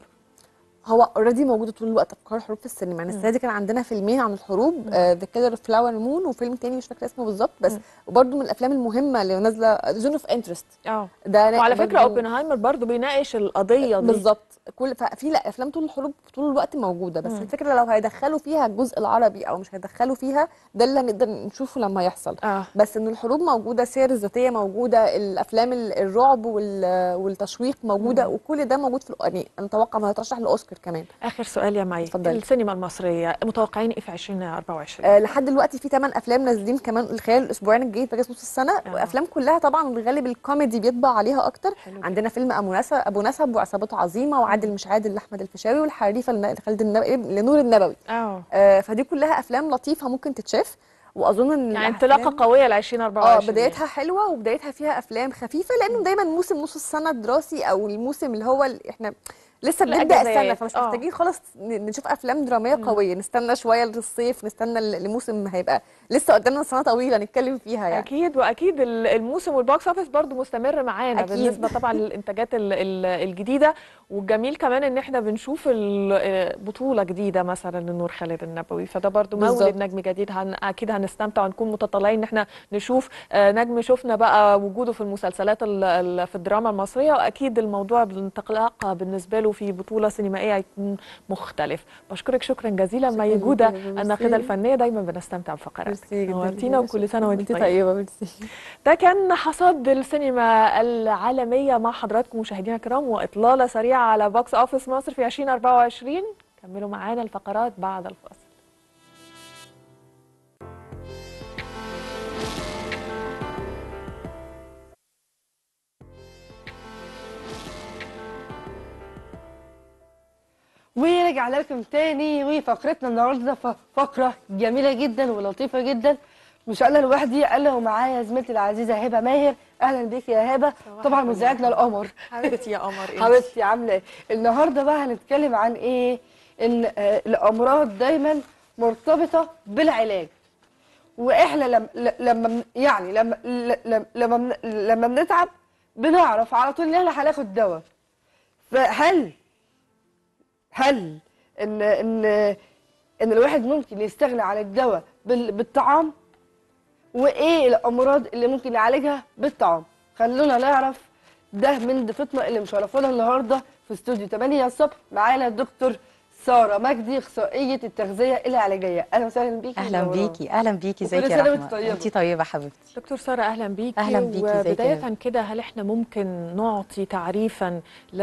هو اوريدي موجود طول الوقت افكار الحروب في السينما يعني السنه دي كان عندنا فيلمين عن الحروب ذا كيلر فلاور مون وفيلم تاني مش فاكره اسمه بالظبط بس وبرده من الافلام المهمه اللي نازله زون اوف انترست اه ده وعلى فكرة برضو- اوبنهايمر برضو بيناقش القضية دي بالظبط كل ففي لا افلام طول الحروب طول الوقت موجوده بس الفكره لو هيدخلوا فيها الجزء العربي او مش هيدخلوا فيها ده اللي هنقدر نشوفه لما يحصل اه بس ان الحروب موجوده السير الذاتيه موجوده الافلام ال- الرعب وال- والتشويق موجوده وكل ده موجود في الأ- يعني انا اتوقع انه هيترشح للاوسكار كمان آخر سؤال يا مي اتفضلي. السينما المصرية متوقعين إيه في 2024 آه لحد دلوقتي في 8 افلام نازلين كمان خلال الاسبوعين الجايين في اجازه نص السنه آه. وافلام كلها طبعا الغالب الكوميدي بيطبع عليها اكتر حلو عندنا فيلم ابو نسب ابو نسب وعصابته عظيمه وعادل مش عادل لاحمد الفيشاوي والحريفه لن- لخالد النبوي لنور النبوي اه آه فدي كلها افلام لطيفه ممكن تتشاف واظن ان يعني الأفلام- انطلاقة قوية ل اه 2024 بدايتها حلوه وبدايتها فيها افلام خفيفه لانه دايما موسم نص السنه الدراسي او الموسم اللي هو ال- احنا لسه بنبدا الأجازات، السنه فمش آه. محتاجين خالص ن- نشوف افلام دراميه قويه نستنى شويه للصيف نستنى ل- لموسم هيبقى لسه قدامنا سنه طويله نتكلم فيها يعني اكيد واكيد ال- الموسم والبوكس اوفيس برضو مستمر معانا أكيد. بالنسبه طبعا للانتاجات ال- ال- الجديده والجميل كمان ان احنا بنشوف ال- بطوله جديده مثلا لنور خالد النبوي فده برضو بالظبط. مولد نجم جديد هن اكيد هنستمتع ونكون متطلعين ان احنا نشوف آه، نجم شفنا بقى وجوده في المسلسلات ال- ال- في الدراما المصريه واكيد الموضوع بالانطلاقه بالنسبه له في بطوله سينمائيه هيكون مختلف بشكرك شكرا جزيلا مي جدا جوده يا ميرسي. الناقده الفنيه دايما بنستمتع بفقراتك ميرسي جدا نورتينا وكل سنه وانت وانت طيبه طيبه ميرسي ده كان حصاد السينما العالمية مع حضراتكم مشاهدينا الكرام وإطلالة سريعة على بوكس أوفيس مصر في 2024 كملوا معانا الفقرات بعد الفاصل ورجعنا لكم تاني وفقرتنا النهارده ف- فقره جميله جدا ولطيفه جدا مش انا لوحدي انا ومعايا زميلتي العزيزه هبه ماهر اهلا بيك يا هبه طبعا مذيعتنا القمر حبيبتي يا قمر حبيبتي عامله ايه النهارده بقى هنتكلم عن ايه ان آه، الامراض دايما مرتبطه بالعلاج واحنا لم ل- لما بن- يعني لما ل- لم- لما بن- لما بنتعب بنعرف على طول ان احنا هناخد دواء فهل هل ان ان ان الواحد ممكن يستغنى عن الدواء بال- بالطعام وايه الامراض اللي ممكن يعالجها بالطعام خلونا نعرف ده من ضيفتنا اللي مشرفونا النهارده في استوديو 8 الصبح معانا الدكتور ساره مجدي اخصائيه التغذيه العلاجيه اهلا وسهلا بيكي اهلا منورانا. بيكي اهلا بيكي وكل ازيك يا سنة وانت رحمه طيبة. انت طيبه حبيبتي دكتور ساره اهلا بيكي أهلا بيكي، ازيك يا وبدايه نور؟ كده هل احنا ممكن نعطي تعريفا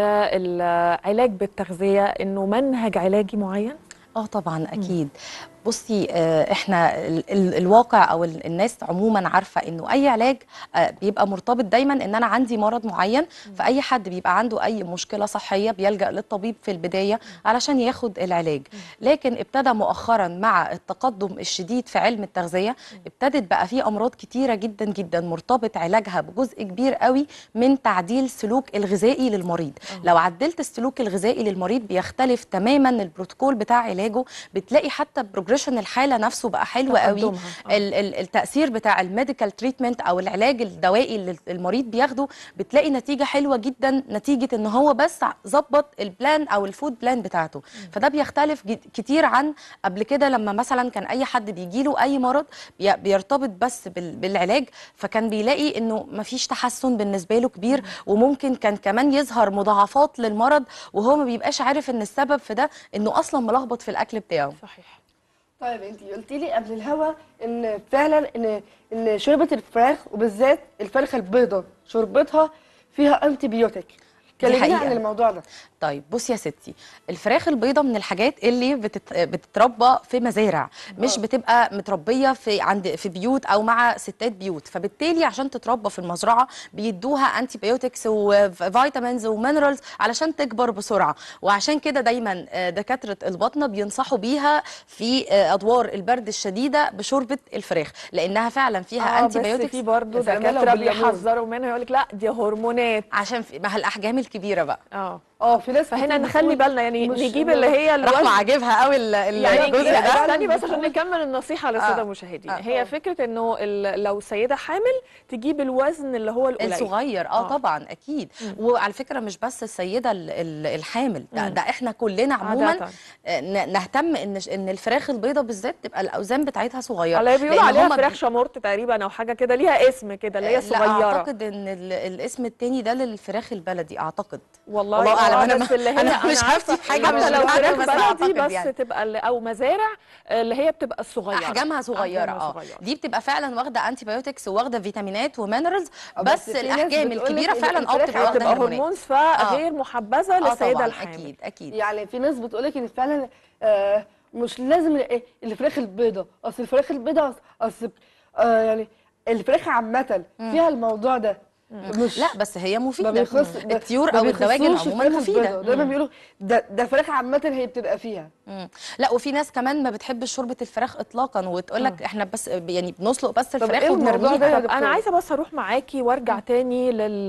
للعلاج بالتغذيه انه منهج علاجي معين اه طبعا اكيد بصي آه، احنا ال- ال- الواقع او ال- الناس عموما عارفه انه اي علاج آه، بيبقى مرتبط دايما ان انا عندي مرض معين فاي حد بيبقى عنده اي مشكله صحيه بيلجا للطبيب في البدايه علشان ياخد العلاج لكن ابتدى مؤخرا مع التقدم الشديد في علم التغذيه ابتدت بقى في امراض كتيره جدا جدا مرتبط علاجها بجزء كبير قوي من تعديل سلوك الغذائي للمريض لو عدلت السلوك الغذائي للمريض بيختلف تماما البروتوكول بتاع علاجه بتلاقي حتى بروجريشن الحاله نفسه بقى حلو قوي تقدمها. آه. ال- ال- التاثير بتاع الميديكال تريتمنت او العلاج الدوائي اللي المريض بياخده بتلاقي نتيجه حلوه جدا نتيجه ان هو بس ظبط البلان او الفود بلان بتاعته فده بيختلف جد- كتير عن قبل كده لما مثلا كان اي حد بيجي له اي مرض بي- بيرتبط بس بال- بالعلاج فكان بيلاقي انه مفيش تحسن بالنسبه له كبير وممكن كان كمان يظهر مضاعفات للمرض وهو ما بيبقاش عارف ان السبب في ده انه اصلا ملخبط في الاكل بتاعه صحيح طيب انت قلتي لي قبل الهوا ان فعلا ان ان شوربه الفراخ وبالذات الفرخه البيضاء شوربتها فيها انتي بيوتيك كلميني حقيقة. عن الموضوع ده طيب بصي يا ستي الفراخ البيضة من الحاجات اللي بتت... بتتربى في مزارع مش بتبقى متربية في عند في بيوت او مع ستات بيوت فبالتالي عشان تتربى في المزرعة بيدوها انتي بايوتكس وفيتامينز ومينرالز علشان تكبر بسرعة وعشان كده دايما آه، دكاترة البطنة بينصحوا بيها في آه، ادوار البرد الشديدة بشوربة الفراخ لانها فعلا فيها اه انتي بس بايوتكس في برضه يا سلام لو دكاتره بالليمون. بيحذروا منها يقول لك لا دي هرمونات عشان في مع الاحجام الكبيرة بقى اه اه في ناس فهنا كتير نخلي بتقول بالنا يعني مش- نجيب اللي هي الوزن رحمة عاجبها قوي ال- ال- يعني الجزء لا، ده استني بس عشان نكمل النصيحه للساده آه. المشاهدين آه. هي فكره انه ال- لو السيده حامل تجيب الوزن اللي هو القليل الصغير اه, آه. طبعا اكيد وعلى فكره مش بس السيده ال- ال- الحامل ده, ده احنا كلنا عموما عادة. آه، ن- نهتم ان ان الفراخ البيضاء بالذات تبقى الاوزان بتاعتها صغيره على بيقولوا لأن عليها هما فراخ بي- شمورت تقريبا او حاجه كده ليها اسم كده اللي هي لا صغيره اعتقد ان ال- الاسم التاني ده للفراخ البلدي اعتقد والله والله أعلم، آه، أنا بس ما- اللي هي أنا مش عارفة هفتي في حاجة حتى مش لو بتاعتي، فراخ بس بلدي أعتقد بس يعني. تبقى اللي- او مزارع آه، اللي هي بتبقى الصغيره احجامها صغيره أحجامها اه صغيرة. دي بتبقى فعلا واخده انتي بايوتكس وواخده فيتامينات ومينرالز آه، بس بس في ناس الاحجام بتقولك الكبيره إن فعلا اه الفراخ بتبقى واخده بتبقى هرمونات هرمونز فغير محبذه اه للسيده طبعا الحامل اكيد اكيد يعني في ناس بتقولك ان فعلا آه مش لازم ال- الفراخ البيضاء اصل الفراخ البيضاء أص- اصل آه يعني الفراخ عامه فيها الموضوع ده مش لا بس هي ما مفيده بيخص الطيور ما او الدواجن بيخصوش عموما الفراخ مفيده البيضاء. دايما بيقولوا ده ده فراخ عامه هي بتبقى فيها مم. لا وفي ناس كمان ما بتحبش شوربه الفراخ اطلاقا وتقول لك احنا بس يعني بنسلق بس الفراخ إيه الموضوع ده وبنرميها يا طب دكتور؟ انا عايزه بس اروح معاكي وارجع تاني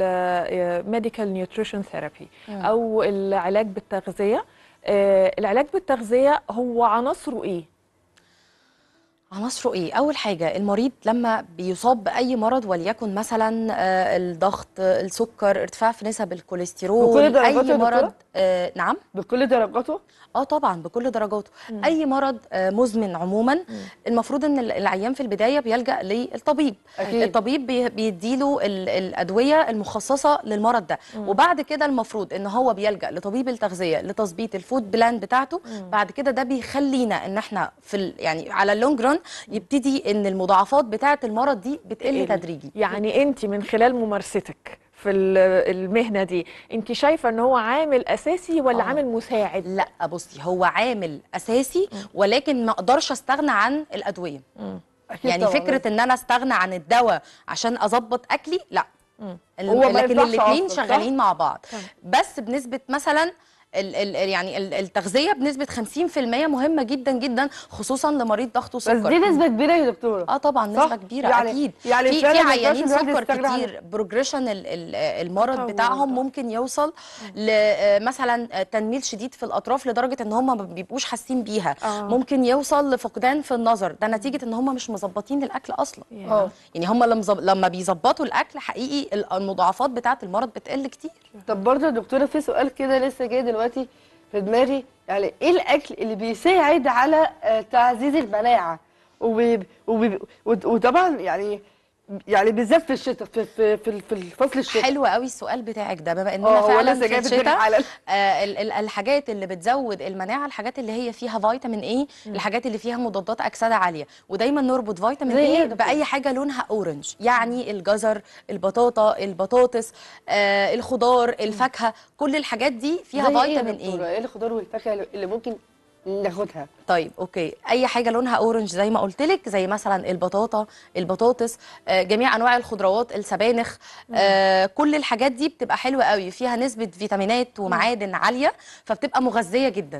للميديكال نيوتريشن ثيرابي او العلاج بالتغذيه آه، العلاج بالتغذيه هو عناصره ايه عناصره ايه اول حاجه المريض لما بيصاب باي مرض وليكن مثلا آه، الضغط آه، السكر ارتفاع في نسب الكوليسترول بكل درجاته يا اي دكتورة؟ مرض آه نعم بكل درجاته اه طبعا بكل درجاته اي مرض آه، مزمن عموما المفروض ان ال- العيان في البدايه بيلجا للطبيب أكيد. الطبيب بي- بيديله ال- الادويه المخصصه للمرض ده وبعد كده المفروض ان هو بيلجا لطبيب التغذيه لتظبيط الفود بلان بتاعته بعد كده ده بيخلينا ان احنا في ال- يعني على اللونج ران يبتدي ان المضاعفات بتاعه المرض دي بتقل تدريجي يعني انت من خلال ممارستك في ال- المهنه دي انت شايفه ان هو عامل اساسي ولا آه. عامل مساعد لا بصي هو عامل اساسي ولكن ما اقدرش استغنى عن الادويه اكيد يعني طبعاً. فكره ان انا استغنى عن الدواء عشان اظبط اكلي لا ال- هو ما لكن ينفعش الاثنين أصلاً، صح؟ شغالين مع بعض بس بنسبه مثلا ال ال يعني ال- التغذيه بنسبه 50% مهمه جدا جدا خصوصا لمريض ضغط بس وسكر دي نسبه كبيره يا دكتوره اه طبعا صح؟ نسبه كبيره يعني- اكيد يعني في فعلاً في ما ينفعش عيانين الواحد سكر يستغنى عن- كتير بروجريشن ال- ال- المرض تطور بتاعهم ده. ممكن يوصل لمثلا تنميل شديد في الاطراف لدرجه ان هم ما بيبقوش حاسين بيها آه. ممكن يوصل لفقدان في النظر ده نتيجه ان هم مش مظبطين الاكل اصلا اه يعني هم لما مظب- لما بيظبطوا الاكل حقيقي ال- المضاعفات بتاعه المرض بتقل كتير طب برضه يا دكتوره في سؤال كده لسه جاي دلوقتي في دماغي يعني ايه الاكل اللي بيساعد على آه، تعزيز المناعه وبي وبي وط- وطبعا يعني يعني بالذات في الشتاء في في في, في الفصل الشتاء حلو قوي السؤال بتاعك ده بما اه اننا هو فعلا لسه في جاي في الدنيا الشتاء حالا آه ال- ال- الحاجات اللي بتزود المناعه الحاجات اللي هي فيها فيتامين اي الحاجات اللي فيها مضادات اكسده عاليه ودايما نربط فيتامين زي ايه يا اي دكتور؟ باي حاجه لونها اورنج يعني الجزر البطاطا البطاطس آه الخضار الفاكهه كل الحاجات دي فيها زي ايه يا فيتامين دكتورة؟ اي ايه الخضار والفاكهه اللي ممكن ناخدها طيب اوكي اي حاجه لونها اورنج زي ما قلت لك زي مثلا البطاطا البطاطس آه، جميع انواع الخضروات السبانخ آه، كل الحاجات دي بتبقى حلوه قوي فيها نسبه فيتامينات ومعادن عاليه فبتبقى مغذيه جدا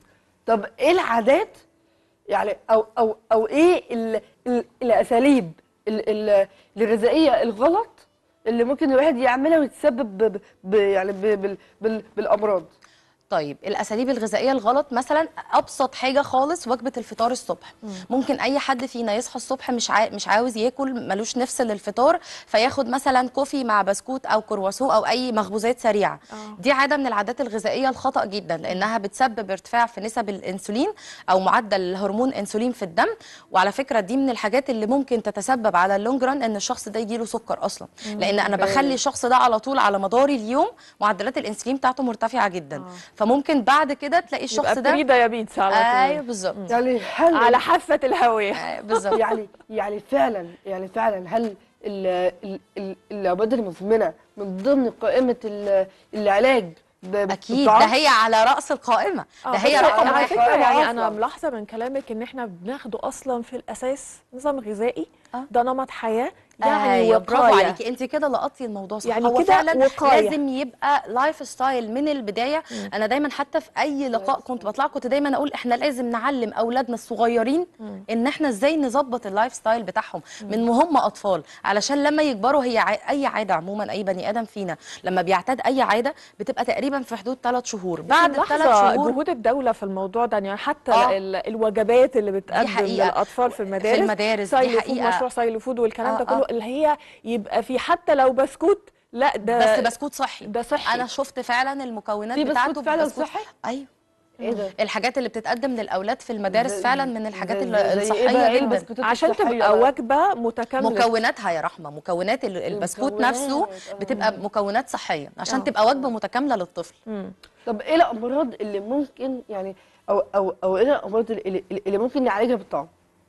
طب ايه العادات يعني او او او ايه ال ال الاساليب ال ال الغذائيه الغلط اللي ممكن الواحد يعملها ويتسبب ب ب يعني ب بال بال بالامراض طيب الاساليب الغذائيه الغلط مثلا ابسط حاجه خالص وجبه الفطار الصبح ممكن اي حد فينا يصحى الصبح مش عا... مش عاوز ياكل ملوش نفس للفطار فياخد مثلا كوفي مع بسكوت او كرواسون او اي مخبوزات سريعه آه. دي عاده من العادات الغذائيه الخطا جدا لانها بتسبب ارتفاع في نسب الانسولين او معدل هرمون انسولين في الدم وعلى فكره دي من الحاجات اللي ممكن تتسبب على اللونج ران ان الشخص ده يجيله سكر اصلا لان انا بخلي الشخص ده على طول على مدار اليوم معدلات الانسولين بتاعته مرتفعه جدا آه. فممكن بعد كده تلاقي الشخص يبقى ده بري دايابيتس على طول ايوه بالظبط يعني هل على حافه الهويه آه، بالظبط يعني يعني فعلا يعني فعلا هل ال- ال- ال- الامراض المزمنه من ضمن قائمه ال- العلاج ب- اكيد بالطعام؟ ده هي على راس القائمه ده آه، هي بس رقم على واحد فكره يعني أصلاً. انا ملاحظه من كلامك ان احنا بناخده اصلا في الاساس نظام غذائي آه. ده نمط حياه يعني ايوه برافو وقايه عليكي انت كده لقطتي الموضوع صح يعني هو كده فعلا وقاية. لازم يبقى لايف ستايل من البدايه انا دايما حتى في اي لقاء كنت بطلع كنت دايما اقول احنا لازم نعلم اولادنا الصغيرين ان احنا ازاي نظبط اللايف ستايل بتاعهم من وهم اطفال علشان لما يكبروا هي ع- اي عاده عموما اي بني ادم فينا لما بيعتاد اي عاده بتبقى تقريبا في حدود ثلاث شهور بعد الثلاث لحظة شهور جهود الدولة في الموضوع ده يعني حتى آه. ال- الوجبات اللي بتقدم حقيقة. للأطفال في المدارس في المدارس دي سايلو فود حقيقة. مشروع سايلو فود والكلام آه، ده كله آه. اللي هي يبقى في حتى لو بسكوت لا ده بس بسكوت صحي ده صحي انا شفت فعلا المكونات في بتاعته بسكوت فعلا بسكوت- صحي؟ ايوه ايه ده؟ الحاجات اللي بتتقدم للاولاد في المدارس زي- فعلا من الحاجات زي- ال- زي إيه الصحيه بقى؟ إيه جدا البسكوتات عشان الصحية تبقى بقى؟ وجبة متكاملة مكوناتها يا رحمه مكونات ال- البسكوت المكونات، نفسه آه. بتبقى مكونات صحيه عشان آه. تبقى وجبه متكامله للطفل مم. طب ايه الامراض اللي ممكن يعني او او او ايه الامراض اللي, اللي ممكن نعالجها بالطعام؟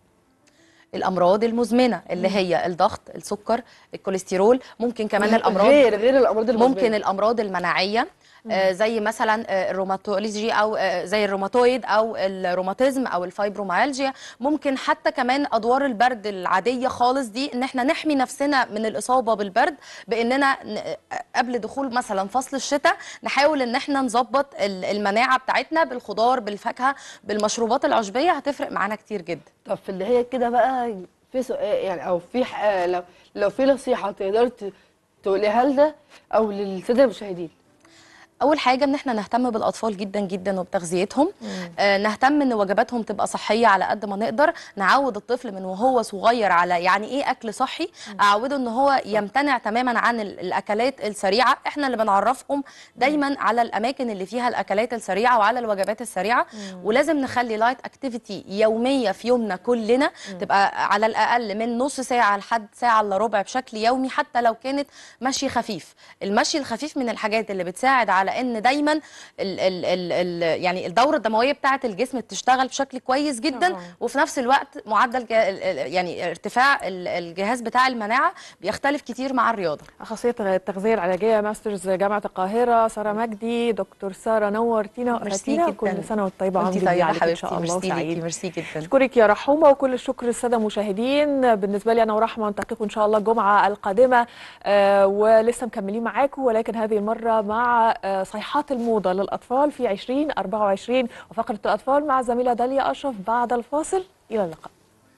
الامراض المزمنه اللي هي الضغط السكر الكوليسترول ممكن كمان الامراض غير غير الامراض المزمنه ممكن الامراض المناعيه آه زي مثلا آه الروماتولوجي او آه زي الروماتويد او الروماتيزم او الفايبروميالجيا ممكن حتى كمان ادوار البرد العاديه خالص دي ان احنا نحمي نفسنا من الاصابه بالبرد باننا ن- آه، قبل دخول مثلا فصل الشتاء نحاول ان احنا نظبط ال- المناعه بتاعتنا بالخضار بالفاكهه بالمشروبات العشبيه هتفرق معانا كتير جدا طب في اللي هي كده بقى في سؤال يعني او في ح- آه، لو لو في نصيحه تقدر ت- تقوليها لنا او للساده المشاهدين اول حاجه ان احنا نهتم بالاطفال جدا جدا وبتغذيتهم آه نهتم ان وجباتهم تبقى صحيه على قد ما نقدر نعود الطفل من وهو صغير على يعني ايه اكل صحي اعوده ان هو يمتنع تماما عن ال- الاكلات السريعه احنا اللي بنعرفهم دايما على الاماكن اللي فيها الاكلات السريعه وعلى الوجبات السريعه ولازم نخلي لايت اكتيفيتي يوميه في يومنا كلنا تبقى على الاقل من نص ساعه لحد ساعه الا ربع بشكل يومي حتى لو كانت مشي خفيف المشي الخفيف من الحاجات اللي بتساعد على ان دايما ال ال ال ال يعني الدوره الدمويه بتاعه الجسم بتشتغل بشكل كويس جدا طبعاً. وفي نفس الوقت معدل جا- ال- ال- يعني ارتفاع ال- الجهاز بتاع المناعه بيختلف كتير مع الرياضه أخصائية التغذية العلاجية ماسترز جامعة القاهرة سارة مجدي دكتور سارة نورتينا ميرسي وأفدتينا جدا. كل سنة وانت طيبة انت عمرو طيبه عليك إن حبيبتي شاء الله ميرسي ليكي وسعيد ميرسي جدا أشكرك يا رحومة وكل الشكر للسادة المشاهدين بالنسبة لي أنا ورحمة نلتقيكم إن شاء الله الجمعة القادمة آه ولسه مكملين معاكم ولكن هذه المرة مع آه صيحات الموضة للأطفال في 2024 وفقرة الأطفال مع زميلة داليا أشرف بعد الفاصل إلى اللقاء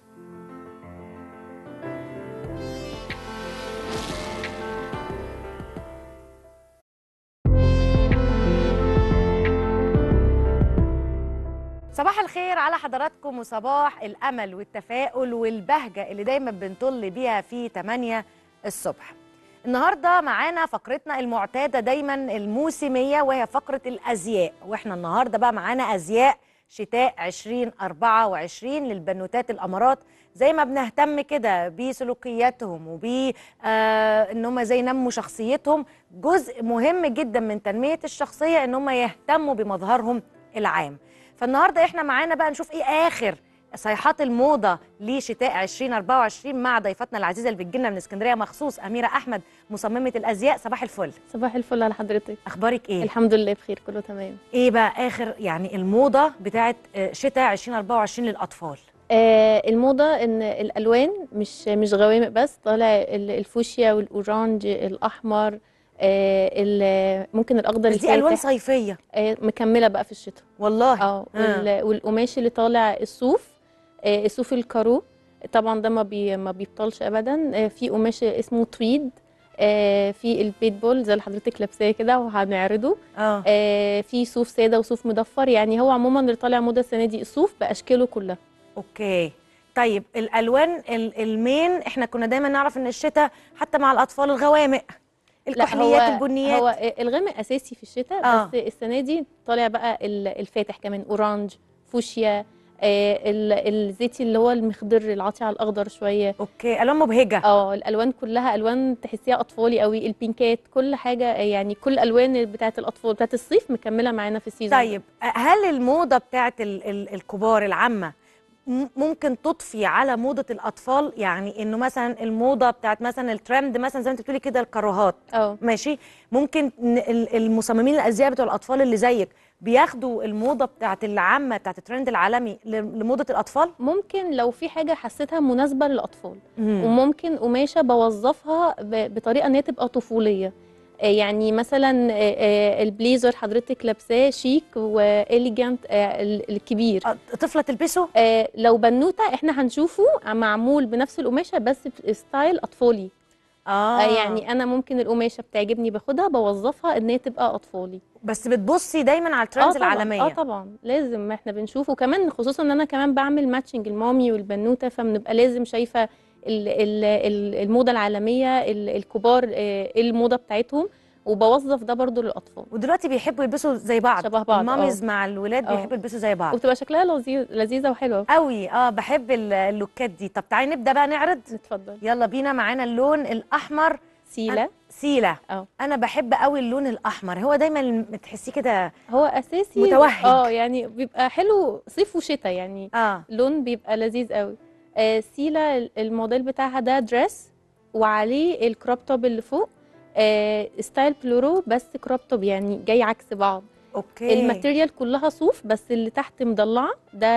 صباح الخير على حضراتكم وصباح الأمل والتفاؤل والبهجة اللي دايما بنطل بيها في 8 الصبح النهاردة معانا فقرتنا المعتادة دايما الموسمية وهي فقرة الأزياء وإحنا النهاردة بقى معانا أزياء شتاء 2024 للبنوتات الأمارات زي ما بنهتم كده بسلوكياتهم وب آه ان هم زي ينموا شخصيتهم جزء مهم جدا من تنميه الشخصيه ان هم يهتموا بمظهرهم العام فالنهارده احنا معانا بقى نشوف ايه اخر صيحات الموضه لشتاء 2024 مع ضيفتنا العزيزه اللي بتجيلنا من اسكندريه مخصوص اميره احمد مصممه الازياء صباح الفل صباح الفل على حضرتك اخبارك ايه الحمد لله بخير كله تمام ايه بقى اخر يعني الموضه بتاعت آه، شتاء 2024 للاطفال آه الموضة ان الالوان مش مش غوامق بس طالع ال- الفوشيا والاورانج الاحمر آه ال- ممكن الاخضر بس دي الوان الفاتح صيفيه آه مكملة بقى في الشتاء والله اه وال- والقماش اللي طالع الصوف آه الصوف الكارو طبعا ده ما بي ما بيبطلش ابدا آه في قماش اسمه تويد آه في البيت بول زي اللي حضرتك لابساه كده وهنعرضه اه آه في صوف ساده وصوف مضفر يعني هو عموما اللي طالع موضه السنه دي الصوف باشكاله كلها اوكي طيب الالوان ال- المين احنا كنا دايما نعرف ان الشتاء حتى مع الاطفال الغوامق الكحليات هو البنيات هو الغامق اساسي في الشتاء آه. بس السنه دي طالع بقى ال- الفاتح كمان اورانج فوشيا آه ال- الزيتي اللي هو المخضر العاطي على الاخضر شويه اوكي الوان مبهجه اه الالوان كلها الوان تحسيها اطفالي قوي البينكات كل حاجه يعني كل الالوان بتاعه الاطفال بتاعه الصيف مكمله معانا في السيزون طيب هل الموضه بتاعت ال ال الكبار العامه م- ممكن تضفي على موضه الاطفال يعني انه مثلا الموضه بتاعت مثلا الترند مثلا زي ما انت بتقولي كده الكراهات اه ماشي ممكن ن- ال- المصممين الازياء بتوع الاطفال اللي زيك بياخدوا الموضه بتاعت العامه بتاعت الترند العالمي ل- لموضه الاطفال ممكن لو في حاجه حسيتها مناسبه للاطفال مم. وممكن قماشه بوظفها ب- بطريقه ان هي تبقى طفوليه آه، يعني مثلا آه، آه، البليزر حضرتك لابساه شيك واليجانت الكبير طفله تلبسه آه، لو بنوته احنا هنشوفه معمول بنفس القماشه بس بستايل اطفالي آه. يعني انا ممكن القماشه بتعجبني باخدها بوظفها ان هي تبقى اطفالي بس بتبصي دايما على الترندز طبعاً، العالميه اه طبعا لازم احنا بنشوفه كمان خصوصا ان انا كمان بعمل ماتشنج المامي والبنوته فبنبقى لازم شايفه ال- ال- ال- الموضه العالميه ال- الكبار آه، ايه الموضه بتاعتهم وبوظف ده برضو للاطفال ودلوقتي بيحبوا يلبسوا زي بعض شبه بعض الماميز آه. مع الولاد آه. بيحبوا يلبسوا زي بعض وبتبقى شكلها لذيذ لذيذه وحلوه قوي اه بحب ال- اللوكات دي طب تعالي نبدا بقى نعرض اتفضل يلا بينا معانا اللون الاحمر سيلة. أنا- سيله اه انا بحب قوي اللون الاحمر هو دايما تحسيه كده هو اساسي متوهج. اه يعني بيبقى حلو صيف وشتاء يعني اه لون بيبقى لذيذ قوي آه سيلا الموديل بتاعها ده دريس وعليه الكروب توب اللي فوق آه ستايل بلورو بس كروب توب يعني جاي عكس بعض اوكي الماتيريال كلها صوف بس اللي تحت مضلعه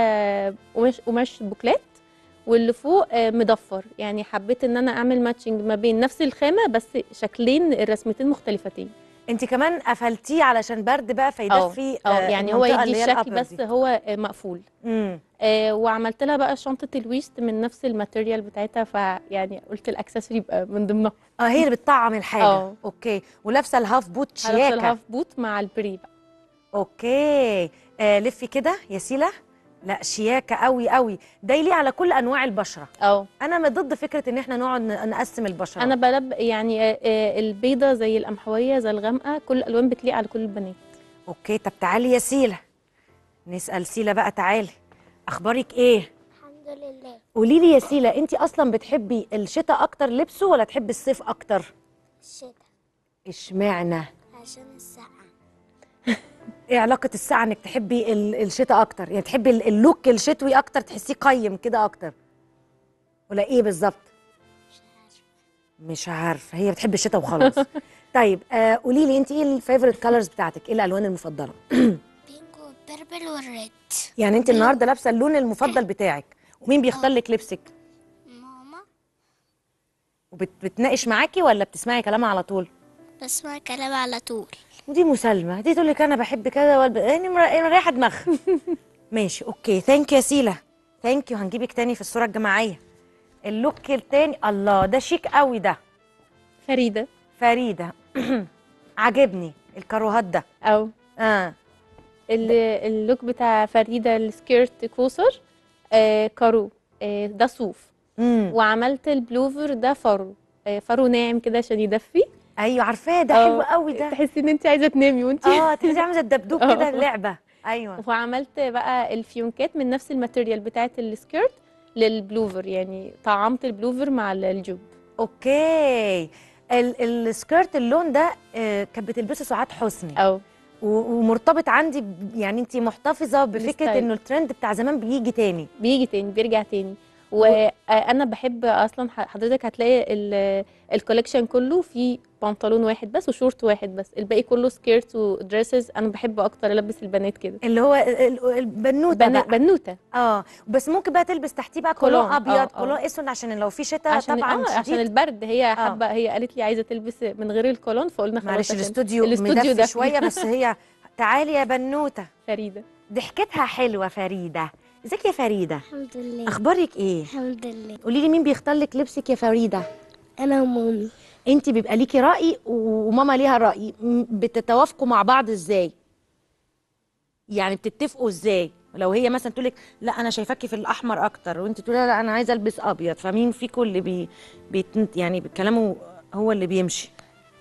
ده قماش قماش بوكلات واللي فوق آه، مضفر يعني حبيت ان انا اعمل ماتشنج ما بين نفس الخامه بس شكلين الرسمتين مختلفتين انت كمان قفلتيه علشان برد بقى فيدفي اه آه، يعني هو المنطقة يدي اللي هي الشكل الأبر بس دي. هو آه، مقفول امم آه وعملت لها بقى شنطه الويست من نفس الماتيريال بتاعتها فيعني قلت الاكسسوري يبقى من ضمنها اه هي اللي بتطعم الحاجه اه. اوكي ولابسه الهاف بوت هلبس شياكه الهاف بوت مع البري بقى اوكي آه لفي كده يا سيلا لا شياكه قوي قوي ده يليق على كل انواع البشره اه انا من ضد فكره ان احنا نقعد ن- نقسم البشره انا بلب يعني آه، آه، البيضه زي القمحويه زي الغامقه كل الالوان بتليق على كل البنات اوكي طب تعالي يا سيلا نسال سيلا بقى تعالي اخبارك ايه الحمد لله قولي لي يا سيلا انت اصلا بتحبي الشتاء اكتر لبسه ولا تحبي الصيف اكتر الشتاء اشمعنى عشان السقعة ايه علاقه الساعه انك تحبي ال- الشتاء اكتر يعني تحبي ال- اللوك الشتوي اكتر تحسيه قيم كده اكتر ولا ايه بالظبط مش عارفه هي بتحب الشتاء وخلاص طيب آه قولي لي انت ايه الفيفوريت كالرز بتاعتك ايه الالوان المفضله بيربل والريد يعني انت النهارده لابسه اللون المفضل بتاعك ومين بيختار لك لبسك ماما وبتناقش معاكي ولا بتسمعي كلامها على طول بسمع كلام على طول ودي مسالمه دي تقول لك انا بحب كذا والب... يعني مر- مريحه دماغها ماشي اوكي ثانك يو يا سيلا ثانك يو هنجيبك تاني في الصوره الجماعيه اللوك التاني الله ده شيك قوي ده فريده فريده عاجبني الكاروهات ده او اه ال- اللوك بتاع فريده السكيرت كوسر آه كارو آه ده صوف مم. وعملت البلوفر ده فرو آه فرو ناعم كده عشان يدفي ايوه عارفاه ده آه، حلو قوي ده تحسي ان انت عايزه تنامي وانت اه تحسي عامله زي الدبدوب كده آه. اللعبه ايوه وعملت بقى الفيونكات من نفس الماتيريال بتاعت السكيرت للبلوفر يعني طعمت البلوفر مع ال- الجوب اوكي ال- السكيرت اللون ده آه، كانت بتلبسه سعاد حسني او ومرتبط عندي ب- يعني انت محتفظه بفكره بالستايل. انه الترند بتاع زمان بيجي تاني بيجي تاني بيرجع تاني وانا بحب اصلا ح- حضرتك هتلاقي ال- الكوليكشن كله فيه بنطلون واحد بس وشورت واحد بس الباقي كله سكيرت ودريسز انا بحب اكتر البس البنات كده اللي هو ال- ال- البنوته بن- بقى بنوته اه بس ممكن بقى تلبس تحتيه بقى كولون كولون، ابيض آه، آه. كولون اسود عشان لو في شتاء عشان طبعا آه عشان شديد. البرد هي حابه هي قالت لي عايزه تلبس من غير الكولون فقلنا خلاص معلش عشان الاستوديو الاستوديو مدفي ده شويه بس هي تعالي يا بنوته فريده ضحكتها حلوه فريده ازيك يا فريده الحمد لله اخبارك ايه الحمد لله قولي لي مين بيختار لك لبسك يا فريده انا ومامي انت بيبقى ليكي راي و- وماما ليها راي م- بتتوافقوا مع بعض ازاي يعني بتتفقوا ازاي لو هي مثلا تقول لك لا انا شايفاكي في الاحمر اكتر وانت تقولي لا انا عايزه البس ابيض فمين فيكم اللي بي, بي يعني كلامه هو اللي بيمشي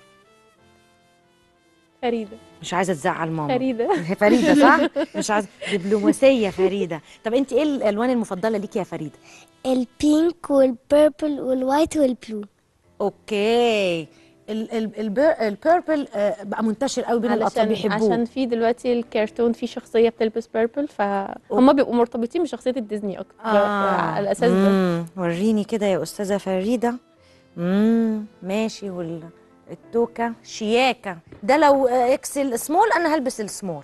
فريده مش عايزه تزعل ماما فريده هي فريده صح مش عايزه دبلوماسيه فريده طب انت ايه الالوان المفضله ليكي يا فريده البينك والبيربل والوايت والبلو اوكي ال- ال- البير- البيربل آه، بقى منتشر قوي بين الاطفال علشان بيحبوه عشان في دلوقتي الكرتون في شخصيه بتلبس بيربل فهم بيبقوا مرتبطين بشخصيه الديزني اكتر على الاساس ده مم. وريني كده يا استاذه فريده امم ماشي والتوكه شياكه ده لو آه، اكسل سمول انا هلبس السمول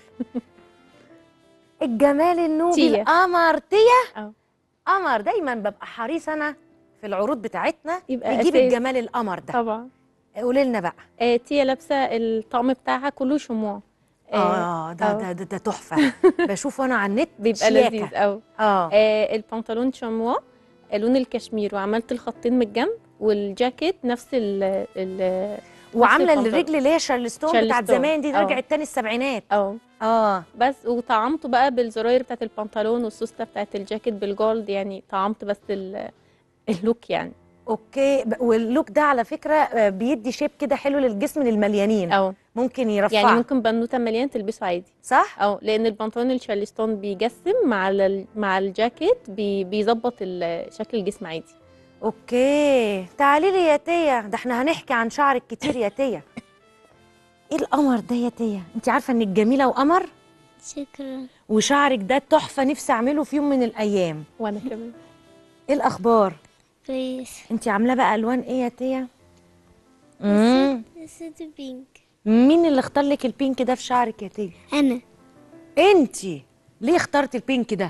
الجمال النوبي تيا. القمر تيا أه. قمر دايما ببقى حريص انا في العروض بتاعتنا يبقى نجيب أساس. الجمال القمر ده طبعا قولي لنا بقى آه تيا لابسه الطقم بتاعها كله شموع اه ده آه. ده ده, ده تحفه بشوفه انا على النت بيبقى شياكة. لذيذ قوي اه آه البنطلون شموا لون الكشمير وعملت الخطين من الجنب والجاكيت نفس ال ال وعامله نفس البنطلون. الرجل اللي هي شارلستون بتاعت شارلستون. زمان دي آه. رجعت تاني السبعينات اه اه بس وطعمته بقى بالزراير بتاعت البنطلون والسوسته بتاعت الجاكيت بالجولد يعني طعمت بس ال- اللوك يعني اوكي ب- واللوك ده على فكره آه، بيدي شيب كده حلو للجسم للمليانين اه ممكن يرفع يعني ممكن بنوته مليان تلبسه عادي صح اه لان البنطلون الشارلستون بيجسم مع ال- مع الجاكيت بي- بيظبط ال- شكل الجسم عادي اوكي تعالي لي يا تيا ده احنا هنحكي عن شعرك كتير يا تيا ايه القمر ده يا تيا انت عارفه انك جميله وقمر شكرا وشعرك ده تحفه نفسي اعمله في يوم من الايام وانا كمان ايه الاخبار كويس انت عامله بقى الوان ايه يا تيا مم. نسيت بينك مين اللي اختار لك البينك ده في شعرك يا تيا انا انت ليه اخترت البينك ده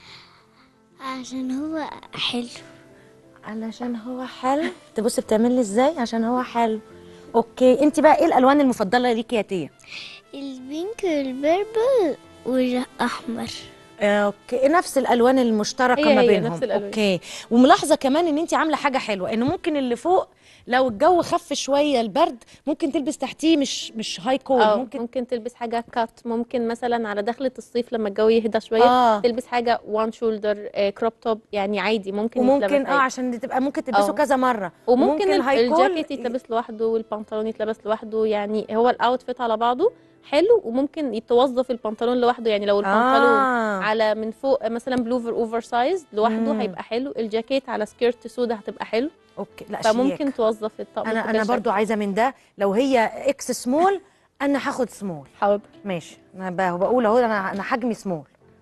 عشان هو حلو علشان هو حلو تبص بتعمل لي ازاي عشان هو حلو اوكي انت بقى ايه الالوان المفضله ليكي يا تيا البينك والبيربل والاحمر اوكي نفس الالوان المشتركه هي ما هي بينهم نفس الألوان. اوكي وملاحظه كمان ان انت عامله حاجه حلوه ان ممكن اللي فوق لو الجو خف شويه البرد ممكن تلبس تحتيه مش مش هاي كول اه ممكن ممكن ممكن تلبس حاجه كات ممكن مثلا على دخلة الصيف لما الجو يهدى شويه آه. تلبس حاجه وان شولدر كروب توب يعني عادي ممكن وممكن يتلبس اه عادي. عشان تبقى ممكن تلبسه آه. كذا مره وممكن ال- هاي كول الجاكيت يتلبس لوحده والبنطلون يتلبس لوحده يعني هو الاوتفيت على بعضه حلو وممكن يتوظف البنطلون لوحده يعني لو البنطلون آه. على من فوق مثلا بلوفر اوفر سايز لوحده مم. هيبقى حلو الجاكيت على سكيرت سودا هتبقى حلو اوكي لا فممكن شياك. توظف الطقم انا بكل انا شكل. برضو عايزه من ده لو هي اكس سمول انا هاخد سمول حاضر ماشي انا ب- بقول اهو انا انا حجمي سمول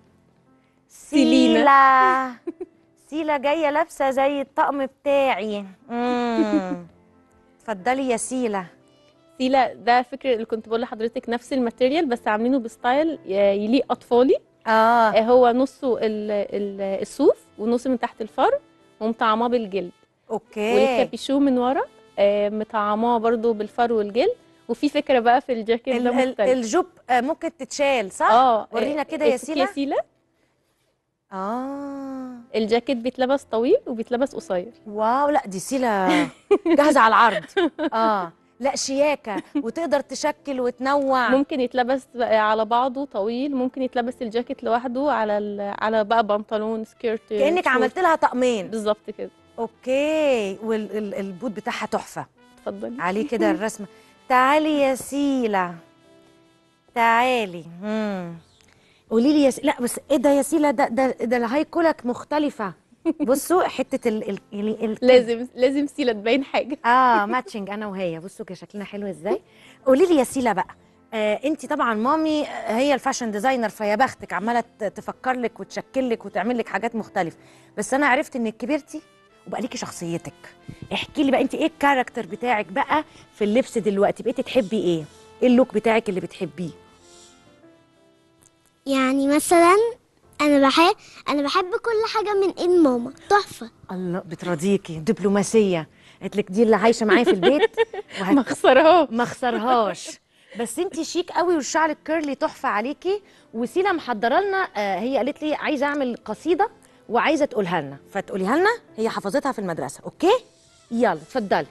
سيلينا. سيلا سيلا جايه لابسه زي الطقم بتاعي امم اتفضلي يا سيلا سيلا ده فكر اللي كنت بقول لحضرتك نفس الماتيريال بس عاملينه بستايل ي- يليق اطفالي اه آه، هو نصه ال- ال- الصوف ونص من تحت الفر ومطعماه بالجلد اوكي والكابيشو من ورا آه، مطعماه برضو بالفر والجلد وفي فكره بقى في الجاكيت ده ال- ال- مختلف الجوب آه، ممكن تتشال صح اه ورينا آه، كده يا اسمك سيلا سيلا اه الجاكيت بيتلبس طويل وبيتلبس قصير واو لا دي سيلا جاهزه على العرض اه لا شياكه وتقدر تشكل وتنوع ممكن يتلبس بقى على بعضه طويل ممكن يتلبس الجاكيت لوحده على ال... على بقى بنطلون سكيرت كانك شورت. عملت لها طقمين بالظبط كده اوكي والبوت بتاعها تحفه اتفضلي عليه كده الرسمه تعالي يا سيلا تعالي امم قولي لي يا س... لا بس ايه ده يا سيلا ده ده ده الهاي كولك مختلفه بصوا حته ال ال ال ال لازم لازم سيلا تبين حاجه اه ماتشنج انا وهي بصوا كده شكلنا حلو ازاي قولي لي يا سيلا بقى آه انت طبعا مامي آه، هي الفاشن ديزاينر فيا بختك عماله ت- تفكر لك وتشكل لك وتعمل لك حاجات مختلفه بس انا عرفت انك كبرتي وبقى ليكي شخصيتك احكي لي بقى انت ايه الكاركتر بتاعك بقى في اللبس دلوقتي بقيتي تحبي ايه ايه اللوك بتاعك اللي بتحبيه يعني مثلا انا بحب انا بحب كل حاجه من ايد ماما تحفه الله بتراضيكي دبلوماسيه قالت لك دي اللي عايشه معايا في البيت ما خسرهاش ما خسرهاش بس انت شيك قوي والشعر الكيرلي تحفه عليكي وسيلا محضره لنا آه، هي قالت لي عايزه اعمل قصيده وعايزه تقولها لنا فتقوليها لنا هي حفظتها في المدرسه اوكي يلا اتفضلي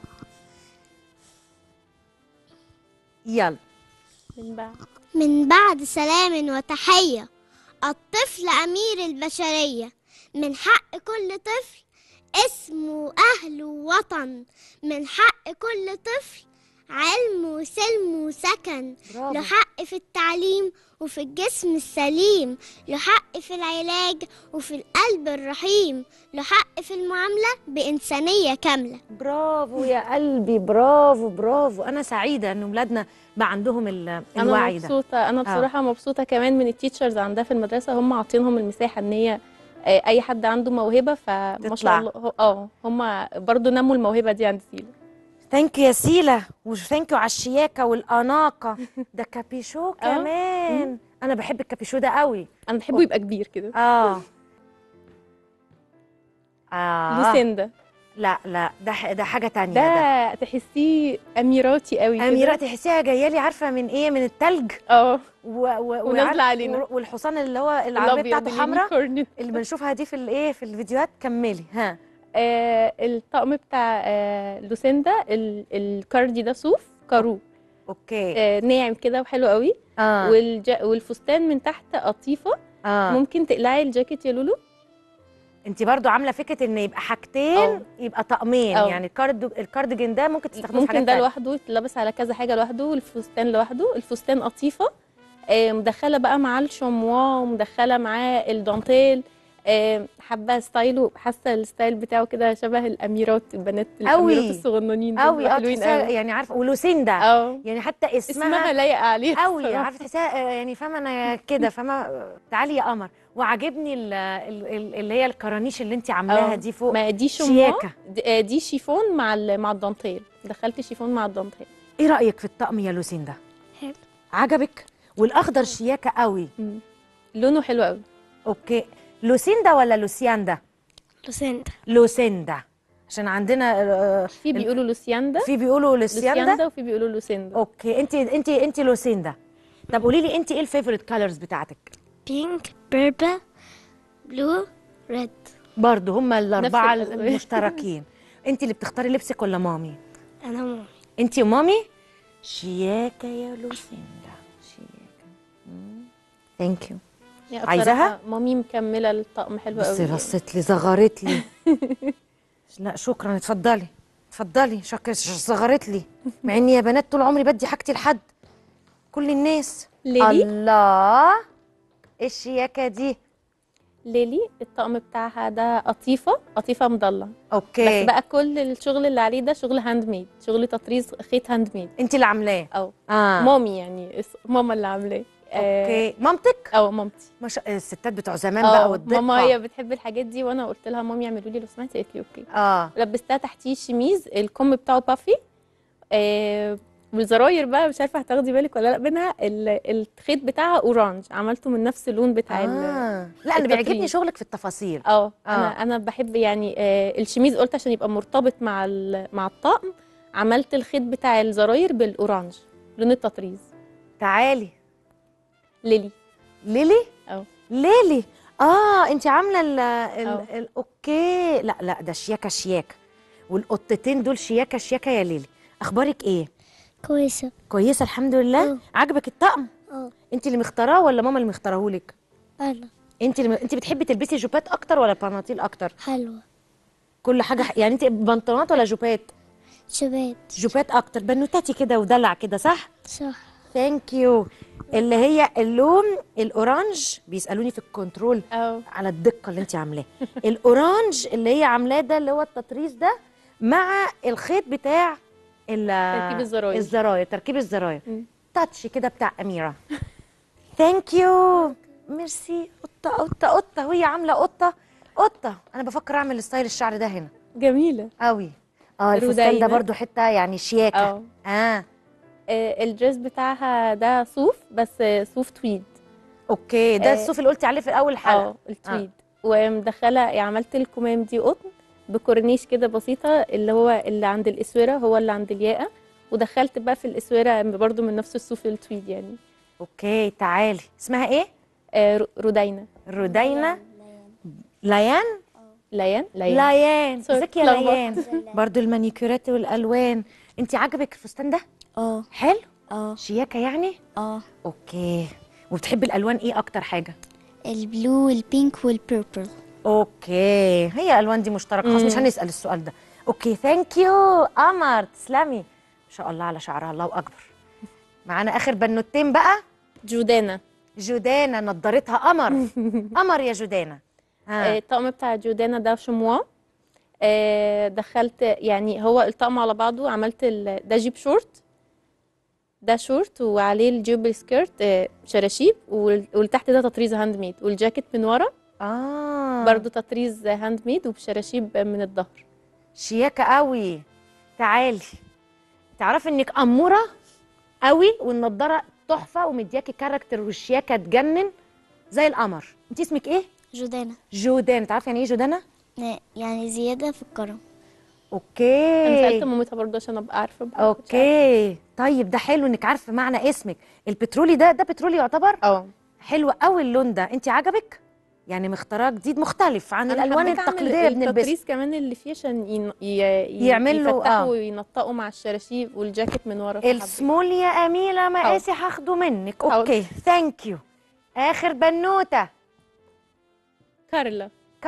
يلا من بعد من بعد سلام وتحيه الطفل امير البشريه من حق كل طفل اسمه اهل ووطن من حق كل طفل علم وسلم وسكن برافو. له حق في التعليم وفي الجسم السليم له حق في العلاج وفي القلب الرحيم له حق في المعاملة بإنسانية كاملة برافو يا قلبي برافو برافو انا سعيده ان ولادنا بقى عندهم ال- انا الوعي ده مبسوطه انا آه. بصراحه مبسوطه كمان من التيتشرز عندها في المدرسه هم عاطينهم المساحه ان هي آه، اي حد عنده موهبه فما تطلع. شاء الله هو- اه هم برضو نموا الموهبه دي عند سيلا ثانك يو يا سيلا وثانك يو على الشياكه والاناقه ده كابيشو كمان انا بحب الكابيشو ده قوي انا بحبه يبقى كبير كده اه اه لوسيندا لا لا ده ح- ده حاجه تانية ده, ده تحسيه اميراتي قوي كده. اميره تحسيها جايه لي عارفه من ايه من التلج اه و... و... ونازلة وعارف- علينا. و- والحصان اللي هو العربيه الأبيض بتاعته حمراء اليونيكورن. اللي بنشوفها دي في الايه في الفيديوهات كملي ها آه الطقم بتاع آه لوسيندا ال- الكاردي ده صوف كارو اوكي آه ناعم كده وحلو قوي آه. والج... والفستان من تحت قطيفه آه. ممكن تقلعي الجاكيت يا لولو انت برضو عامله فكره ان يبقى حاجتين أو. يبقى طقمين أو. يعني الكارد الكارديجان ده ممكن تستخدمه في ممكن حاجات ده تانية. لوحده يتلبس على كذا حاجه لوحده والفستان لوحده الفستان قطيفه آه، مدخله بقى معاه الشموا ومدخله معاه الدانتيل آه، حابه ستايله حاسه الستايل بتاعه كده شبه الاميرات البنات أوي. الاميرات الصغننين دول قوي اه حلوين تحسيها قوي يعني عارفه ولوسيندا اه يعني حتى اسمها اسمها لايقه عليها قوي الصراحة. عارفه تحسيها آه، يعني فاهمه انا كده فاهمه آه، تعالي يا قمر وعاجبني ال- ال- ال- اللي هي الكرانيش اللي انت عاملاها آه، دي فوق ما دي شموا شياكه دي, آه، دي شيفون مع ال- مع الدانتيل دخلت شيفون مع الدانتيل ايه رايك في الطقم يا لوسيندا حلو عجبك والاخضر شياكه قوي لونه حلو قوي اوكي لوسيندا ولا لوسياندا لوسيندا لوسيندا عشان عندنا آه، في بيقولوا لوسياندا في بيقولوا لوسياندا لوسياندا وفي بيقولوا لوسيندا اوكي انت انت انت لوسيندا طب قولي لي انت ايه الفيفوريت كالرز بتاعتك بينك بيربل بلو ريد برضه هما الاربعه الألوان. المشتركين انت اللي بتختاري لبسك ولا مامي انا ماما انت ومامي شياكه يا لوسيندا شياكه ثانك يو يعني عايزاها؟ بصراحة مامي مكمله الطقم حلو قوي بصي رصت لي زغرت لي لا شكرا اتفضلي اتفضلي شكرا صغرت لي مع اني يا بنات طول عمري بدي حاجتي لحد كل الناس ليلي؟ الله ايه الشياكه دي ليلي الطقم بتاعها ده قطيفه قطيفه مضله اوكي بس بقى كل الشغل اللي عليه ده شغل هاند ميد شغل تطريز خيط هاند ميد انت اللي عاملاه اه آه. مامي يعني اس- ماما اللي عاملاه اوكي مامتك اه مامتي ما شاء الستات بتوع زمان اه بقى والدقه ماما هي بتحب الحاجات دي وانا قلت لها مامي اعملوا لي لو سمحتي قالت لي اوكي اه لبستها تحتيه شميز الكم بتاعه بافي آه والزراير بقى مش عارفه هتاخدي بالك ولا لا منها ال- الخيط بتاعها اورانج عملته من نفس اللون بتاع ال- آه. لا انا التطريز. بيعجبني شغلك في التفاصيل اه آه. انا انا بحب يعني آه الشميز قلت عشان يبقى مرتبط مع ال- مع الطقم عملت الخيط بتاع الزراير بالاورانج لون التطريز تعالي ليلي ليلي اه ليلي اه انت عامله ال ال أه. ال اوكي لا لا ده شياكه شياكه والقطتين دول شياكه شياكه يا ليلي اخبارك ايه كويسة كويسه الحمد لله أه. عجبك الطقم اه انت اللي مختاراه ولا ماما اللي مختارهولك انا انت اللي انت بتحبي تلبسي جوبات اكتر ولا بناطيل اكتر حلوة كل حاجه ح- يعني انت بنطلونات ولا جوبات شبات جوبات اكتر بنوتاتي كده ودلع كده صح صح ثانك يو اللي هي اللون الاورانج بيسالوني في الكنترول على الدقه اللي انت عاملاه الاورانج اللي هي عاملاه ده اللي هو التطريز ده مع الخيط بتاع ال- تركيب الزراير. الزراير تركيب الزراير تاتش كده بتاع اميره ثانك يو ميرسي قطه قطه قطه وهي عامله قطه قطه انا بفكر اعمل ستايل الشعر ده هنا جميله قوي اه الفستان ده رودينا. برضو حته يعني شياكه اه اه آه، الدريس بتاعها ده صوف بس آه، صوف تويد اوكي ده آه، الصوف اللي قلتي عليه في اول حلقه اه التويد ومدخله يعني عملت الكمام دي قطن بكورنيش كده بسيطه اللي هو اللي عند الاسوره هو اللي عند الياقه ودخلت بقى في الاسوره برضو من نفس الصوف التويد يعني اوكي تعالي اسمها ايه آه رو- رودينا رودينا ليان ليان ليان سوري، ازيك يا اتلخبطت. ليان برضو المانيكيرات والالوان انت عجبك الفستان ده اه حلو اه شياكه يعني اه اوكي وبتحبي الالوان ايه اكتر حاجه البلو والبينك والبيربل اوكي هي الوان دي مشتركه خلاص مش مم. هنسال السؤال ده اوكي ثانك يو قمر تسلمي ما شاء الله على شعرها الله اكبر معانا اخر بنوتين بقى جودانا جودانا نضارتها قمر قمر يا جودانا آه، الطقم بتاع جودانا ده شموا آه، دخلت يعني هو الطقم على بعضه عملت ال- ده جيب شورت ده شورت وعليه الجيب سكيرت آه، شراشيب وال- والتحت ده تطريز هاند ميد والجاكيت من ورا اه برضو تطريز هاند ميد وبشراشيب من الظهر شياكه قوي تعالي تعرفي انك اموره قوي والنضاره تحفه ومدياكي كاركتر والشياكه تجنن زي القمر انت اسمك ايه جودانا جودان تعرفي يعني ايه جودانا يعني زيادة في الكرم اوكي انا سالت مامتها برضو عشان ابقى عارفه بقى. اوكي طيب ده حلو انك عارفه معنى اسمك البترولي ده ده بترولي يعتبر اه حلو قوي اللون ده انت عجبك يعني مختاراه جديد مختلف عن أنا الالوان حبيت أعمل التقليديه اللي بنلبسها التطريز كمان اللي فيه عشان ين... ي... ي... يعمل له- يفتحوا آه. وينطقوا مع الشراشيب والجاكيت من ورا فحبيت. السمول يا اميله مقاسي هاخده منك حاضر. اوكي ثانك يو اخر بنوته كارلا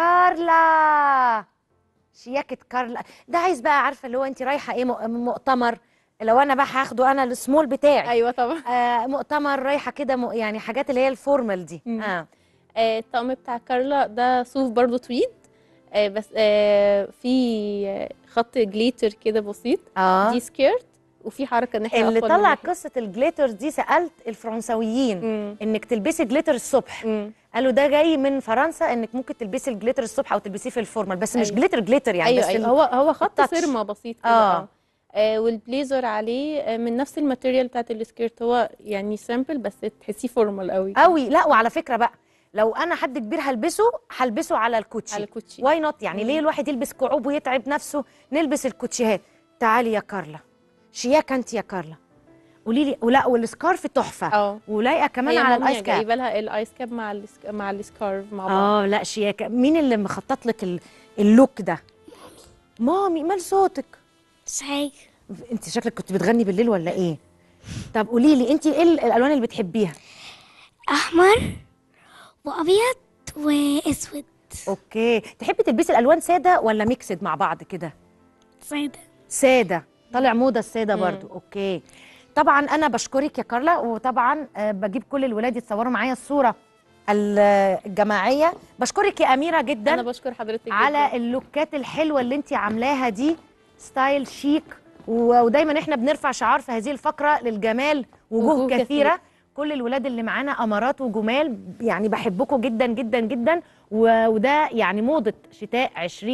كارلا شياكه كارلا ده عايز بقى عارفه اللي هو انت رايحه ايه مؤ- مؤتمر لو انا بقى هاخده انا السمول بتاعي ايوه طبعا آه مؤتمر رايحه كده م... يعني حاجات اللي هي الفورمال دي مم. اه آه، الطقم بتاع كارلا ده صوف برضو تويد آه، بس آه، في آه، خط جليتر كده بسيط اه دي سكيرت وفي حركه ناحيه اللي أطول من طلع ناحية. قصه الجليتر دي سالت الفرنسويين مم. انك تلبسي جليتر الصبح مم. قالوا ده جاي من فرنسا انك ممكن تلبسي الجليتر الصبح او تلبسيه في الفورمال بس مش أيوة. جليتر جليتر يعني ايوه بس ايوه ال- هو هو خط التاتش. سيرما بسيط كده آه. اه آه، والبليزر عليه آه، من نفس الماتيريال بتاعت السكيرت هو يعني سامبل بس تحسيه فورمال قوي قوي لا وعلى فكره بقى لو انا حد كبير هلبسه هلبسه على الكوتشي على الكوتشي. واي نوت يعني مم. ليه الواحد يلبس كعوب ويتعب نفسه نلبس الكوتشيهات تعالي يا كارلا شياكه انت يا كارلا قولي لي ولا والسكارف تحفه اه ولايقه كمان هي على مامية الايس كاب جايبه لها الايس كاب مع السك... مع السكارف مع بعض اه لا شياكه مين اللي مخطط لك ال- اللوك ده مامي مال صوتك مش حاجة انت شكلك كنت بتغني بالليل ولا ايه طب قولي لي انت ايه الالوان اللي بتحبيها أحمر وأبيض وأسود اوكي تحبي تلبسي الالوان ساده ولا ميكسد مع بعض كده سادة ساده طالع موضه الساده برضو اوكي طبعا انا بشكرك يا كارلا وطبعا آه، بجيب كل الولاد يتصوروا معايا الصوره ال- الجماعيه بشكرك يا اميره جدا انا بشكر حضرتك على جداً. اللوكات الحلوه اللي انت عاملاها دي ستايل شيك و- ودايما احنا بنرفع شعار في هذه الفقره للجمال وجوه, وجوه كثيره كثيرة. كل الولاد اللي معانا امارات وجمال يعني بحبكم جدا جدا جدا و- وده يعني موضه شتاء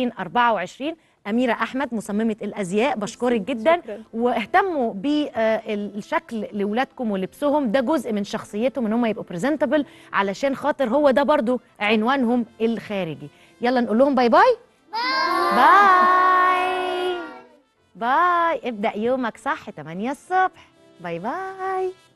2024 أميرة أحمد مصممة الأزياء بشكرك جدا شكراً. واهتموا بالشكل لولادكم ولبسهم ده جزء من شخصيتهم ان هم يبقوا بريزنتبل علشان خاطر هو ده برضو عنوانهم الخارجي يلا نقول لهم باي باي باي باي ابدأ يومك صح 8 الصبح باي باي